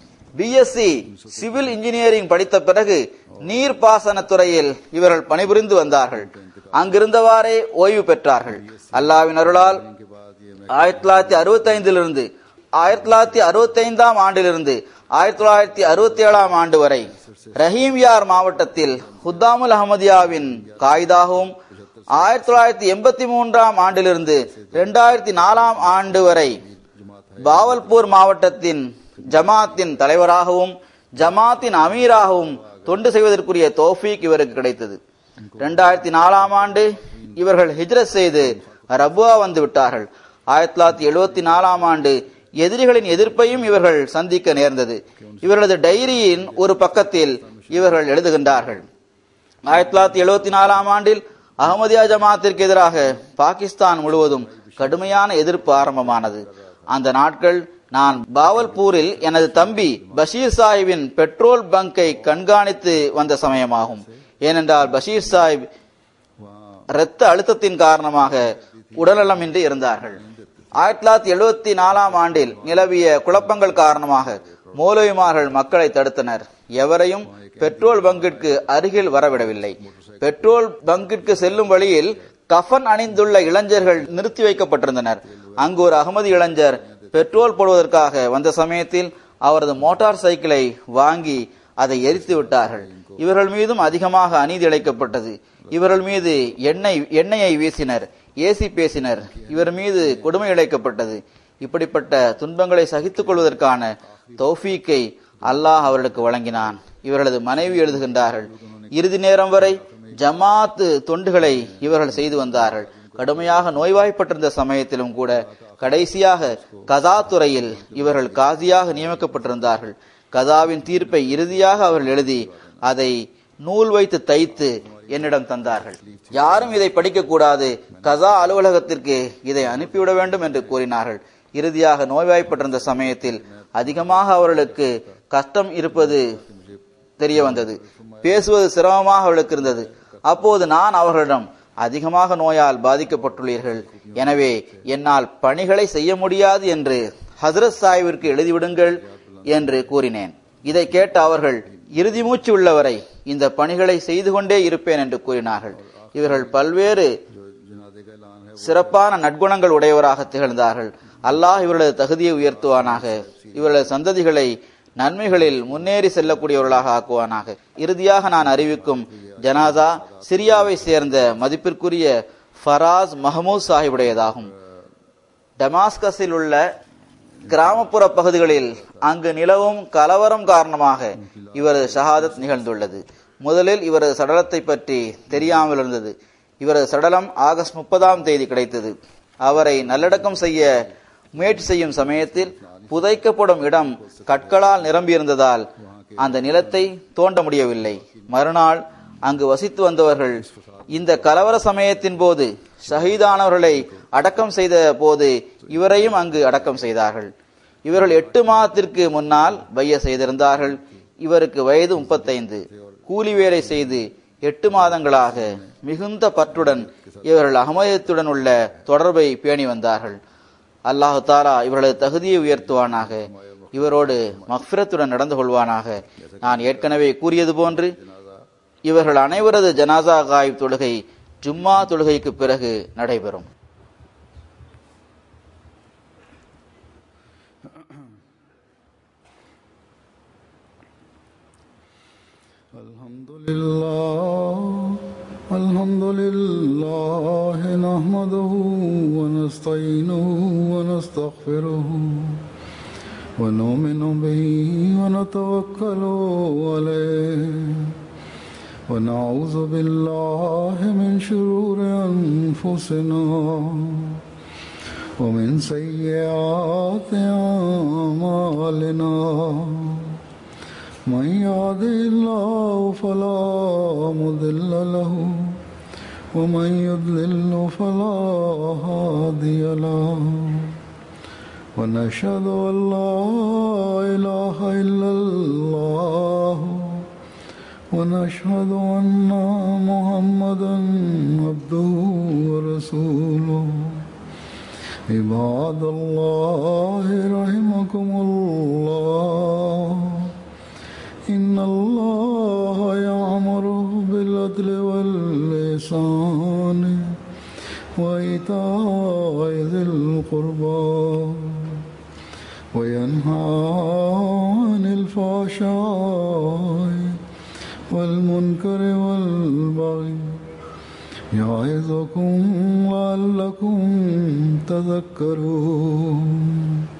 பிஎஸ்சி சிவில் இன்ஜினியரிங் படித்த பிறகு நீர்ப்பாசன துறையில் இவர்கள் பணிபுரிந்து வந்தார்கள் அங்கிருந்தவாறே ஓய்வு பெற்றார்கள் அல்லாவின் அருளால் ஆயிரத்தி தொள்ளாயிரத்தி அறுபத்தி ஐந்திலிருந்து ஆயிரத்தி தொள்ளாயிரத்தி அறுபத்தி ஐந்தாம் ஆண்டிலிருந்து ஆயிரத்தி தொள்ளாயிரத்தி அறுபத்தி ஏழாம் ஆண்டு வரை ரஹீம்யார் மாவட்டத்தில் ஹுத்தாமுல் அஹமதியாவின் காயிதாகவும் ஆயிரத்தி தொள்ளாயிரத்தி எண்பத்தி மூன்றாம் ஆண்டிலிருந்து இரண்டாயிரத்தி நாலாம் ஆண்டு வரை பாவல்பூர் மாவட்டத்தின் ஜமாத்தின் தலைவராகவும் ஜமாத்தின் அமீராகவும் தொண்டு செய்வதற்குரிய தோஃபீக் இவருக்கு கிடைத்தது இரண்டாயிரத்தி நாலாம் ஆண்டு இவர்கள் ஹிஜ்ரத் செய்து ரபுவா வந்து விட்டார்கள் ஆயிரத்தி தொள்ளாயிரத்தி எழுபத்தி நாலாம் ஆண்டு எதிரிகளின் எதிர்ப்பையும் இவர்கள் சந்திக்க நேர்ந்தது இவர்களது டைரியின் ஒரு பக்கத்தில் இவர்கள் எழுதுகின்றார்கள் ஆயிரத்தி தொள்ளாயிரத்தி எழுபத்தி நாலாம் ஆண்டில் அகமதியா ஜமாத்திற்கு எதிராக பாகிஸ்தான் முழுவதும் கடுமையான எதிர்ப்பு ஆரம்பமானது அந்த நாட்கள் நான் பாவல்பூரில் எனது தம்பி பஷீர் சாஹிபின் பெட்ரோல் பங்கை கண்காணித்து வந்த சமயமாகும் ஏனென்றால் பஷீர் சாஹிப் இரத்த அழுத்தத்தின் காரணமாக உடல்நலமின்றி இருந்தார்கள் ஆயிரத்தி தொள்ளாயிரத்தி எழுபத்தி நாலாம் ஆண்டில் நிலவிய குழப்பங்கள் காரணமாக மௌலவிமார்கள் மக்களை தடுத்தனர் எவரையும் பெட்ரோல் பங்கிற்கு அருகில் வரவிடவில்லை பெட்ரோல் பங்கிற்கு செல்லும் வழியில் கஃன் அணிந்துள்ள இளைஞர்கள் நிறுத்தி வைக்கப்பட்டிருந்தனர் அங்கு ஒரு அகமது இளைஞர் பெட்ரோல் போடுவதற்காக வந்த சமயத்தில் அவரது மோட்டார் சைக்கிளை வாங்கி அதை எரித்து விட்டார்கள் இவர்கள் மீதும் அதிகமாக அநீதி இழைக்கப்பட்டது இவர்கள் மீது எண்ணெய் எண்ணெயை வீசினர் ஏசி பேசினர் இவர் மீது கொடுமை இழைக்கப்பட்டது இப்படிப்பட்ட துன்பங்களை சகித்துக் கொள்வதற்கான தௌஃபீக்கை அல்லாஹ் அவர்களுக்கு வழங்கினான் இவர்களது மனைவி எழுதுகின்றார்கள் இறுதி நேரம் வரை ஜமாத்து தொண்டுகளை இவர்கள் செய்து வந்தார்கள் கடுமையாக நோய்வாய்ப்பட்டிருந்த சமயத்திலும் கூட கடைசியாக கதா துறையில் இவர்கள் காசியாக நியமிக்கப்பட்டிருந்தார்கள் கதாவின் தீர்ப்பை இறுதியாக அவர்கள் எழுதி அதை நூல் வைத்து தைத்து என்னிடம் தந்தார்கள் யாரும் இதை படிக்க கூடாது கதா அலுவலகத்திற்கு இதை அனுப்பிவிட வேண்டும் என்று கூறினார்கள் இறுதியாக நோய்வாய்ப்பட்டிருந்த சமயத்தில் அதிகமாக அவர்களுக்கு கஷ்டம் இருப்பது தெரிய வந்தது பேசுவது சிரமமாக அவர்களுக்கு இருந்தது அப்போது நான் அவர்களிடம் அதிகமாக நோயால் பாதிக்கப்பட்டுள்ளீர்கள் எனவே என்னால் பணிகளை செய்ய முடியாது என்று ஹசரத் சாஹிபிற்கு எழுதிவிடுங்கள் என்று கூறினேன் இதை கேட்ட அவர்கள் இறுதி மூச்சு உள்ளவரை இந்த பணிகளை செய்து கொண்டே இருப்பேன் என்று கூறினார்கள் இவர்கள் பல்வேறு சிறப்பான நற்குணங்கள் உடையவராக திகழ்ந்தார்கள் அல்லாஹ் இவர்களது தகுதியை உயர்த்துவானாக இவர்களது சந்ததிகளை நன்மைகளில் முன்னேறி செல்லக்கூடியவர்களாக ஆக்குவானாக இறுதியாக நான் அறிவிக்கும் ஜனாதா சிரியாவை சேர்ந்த மதிப்பிற்குரிய ஃபராஸ் மஹமூத் சாஹிபுடையதாகும் டமாஸ்கஸில் உள்ள கிராமப்புற பகுதிகளில் அங்கு நிலவும் கலவரம் காரணமாக இவரது ஷஹாதத் நிகழ்ந்துள்ளது முதலில் இவரது சடலத்தை பற்றி தெரியாமல் இருந்தது இவரது சடலம் ஆகஸ்ட் முப்பதாம் தேதி கிடைத்தது அவரை நல்லடக்கம் செய்ய முயற்சி செய்யும் சமயத்தில் புதைக்கப்படும் இடம் கற்களால் நிரம்பியிருந்ததால் அந்த நிலத்தை தோண்ட முடியவில்லை மறுநாள் அங்கு வசித்து வந்தவர்கள் இந்த கலவர சமயத்தின் போது ஷஹீதானவர்களை அடக்கம் செய்த போது இவரையும் அங்கு அடக்கம் செய்தார்கள் இவர்கள் எட்டு மாதத்திற்கு முன்னால் பைய செய்திருந்தார்கள் இவருக்கு வயது முப்பத்தைந்து கூலி வேலை செய்து எட்டு மாதங்களாக மிகுந்த பற்றுடன் இவர்கள் அகமதியத்துடன் உள்ள தொடர்பை பேணி வந்தார்கள் அல்லாஹு தாலா இவர்களது தகுதியை உயர்த்துவானாக இவரோடு மஃபிரத்துடன் நடந்து கொள்வானாக நான் ஏற்கனவே கூறியது போன்று இவர்கள் அனைவரது ஜனாசா காயிப் தொழுகை ஜும்மா தொழுகைக்கு பிறகு நடைபெறும் الحمد لله الحمد لله نحمده ونستعينه ونستغفره ونؤمن به ونتوكل عليه ونعوذ بالله من شرور أنفسنا ومن سيئات أعمالنا من يهده الله فلا مضل له ومن يضلل فلا هادي له ونشهد أن لا إله إلا الله ونشهد أن محمدا عبده ورسوله عباد الله رحمكم الله إن الله يأمر بالعدل واللسان وإيتاء ذي القربى وينهى عن الفحشاء والمنكر والبغي يعظكم لعلكم تذكرون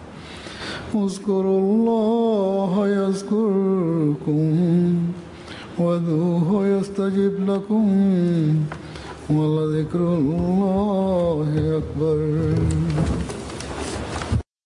اذكروا الله يذكركم وادعوه يستجب لكم ولذكر الله أكبر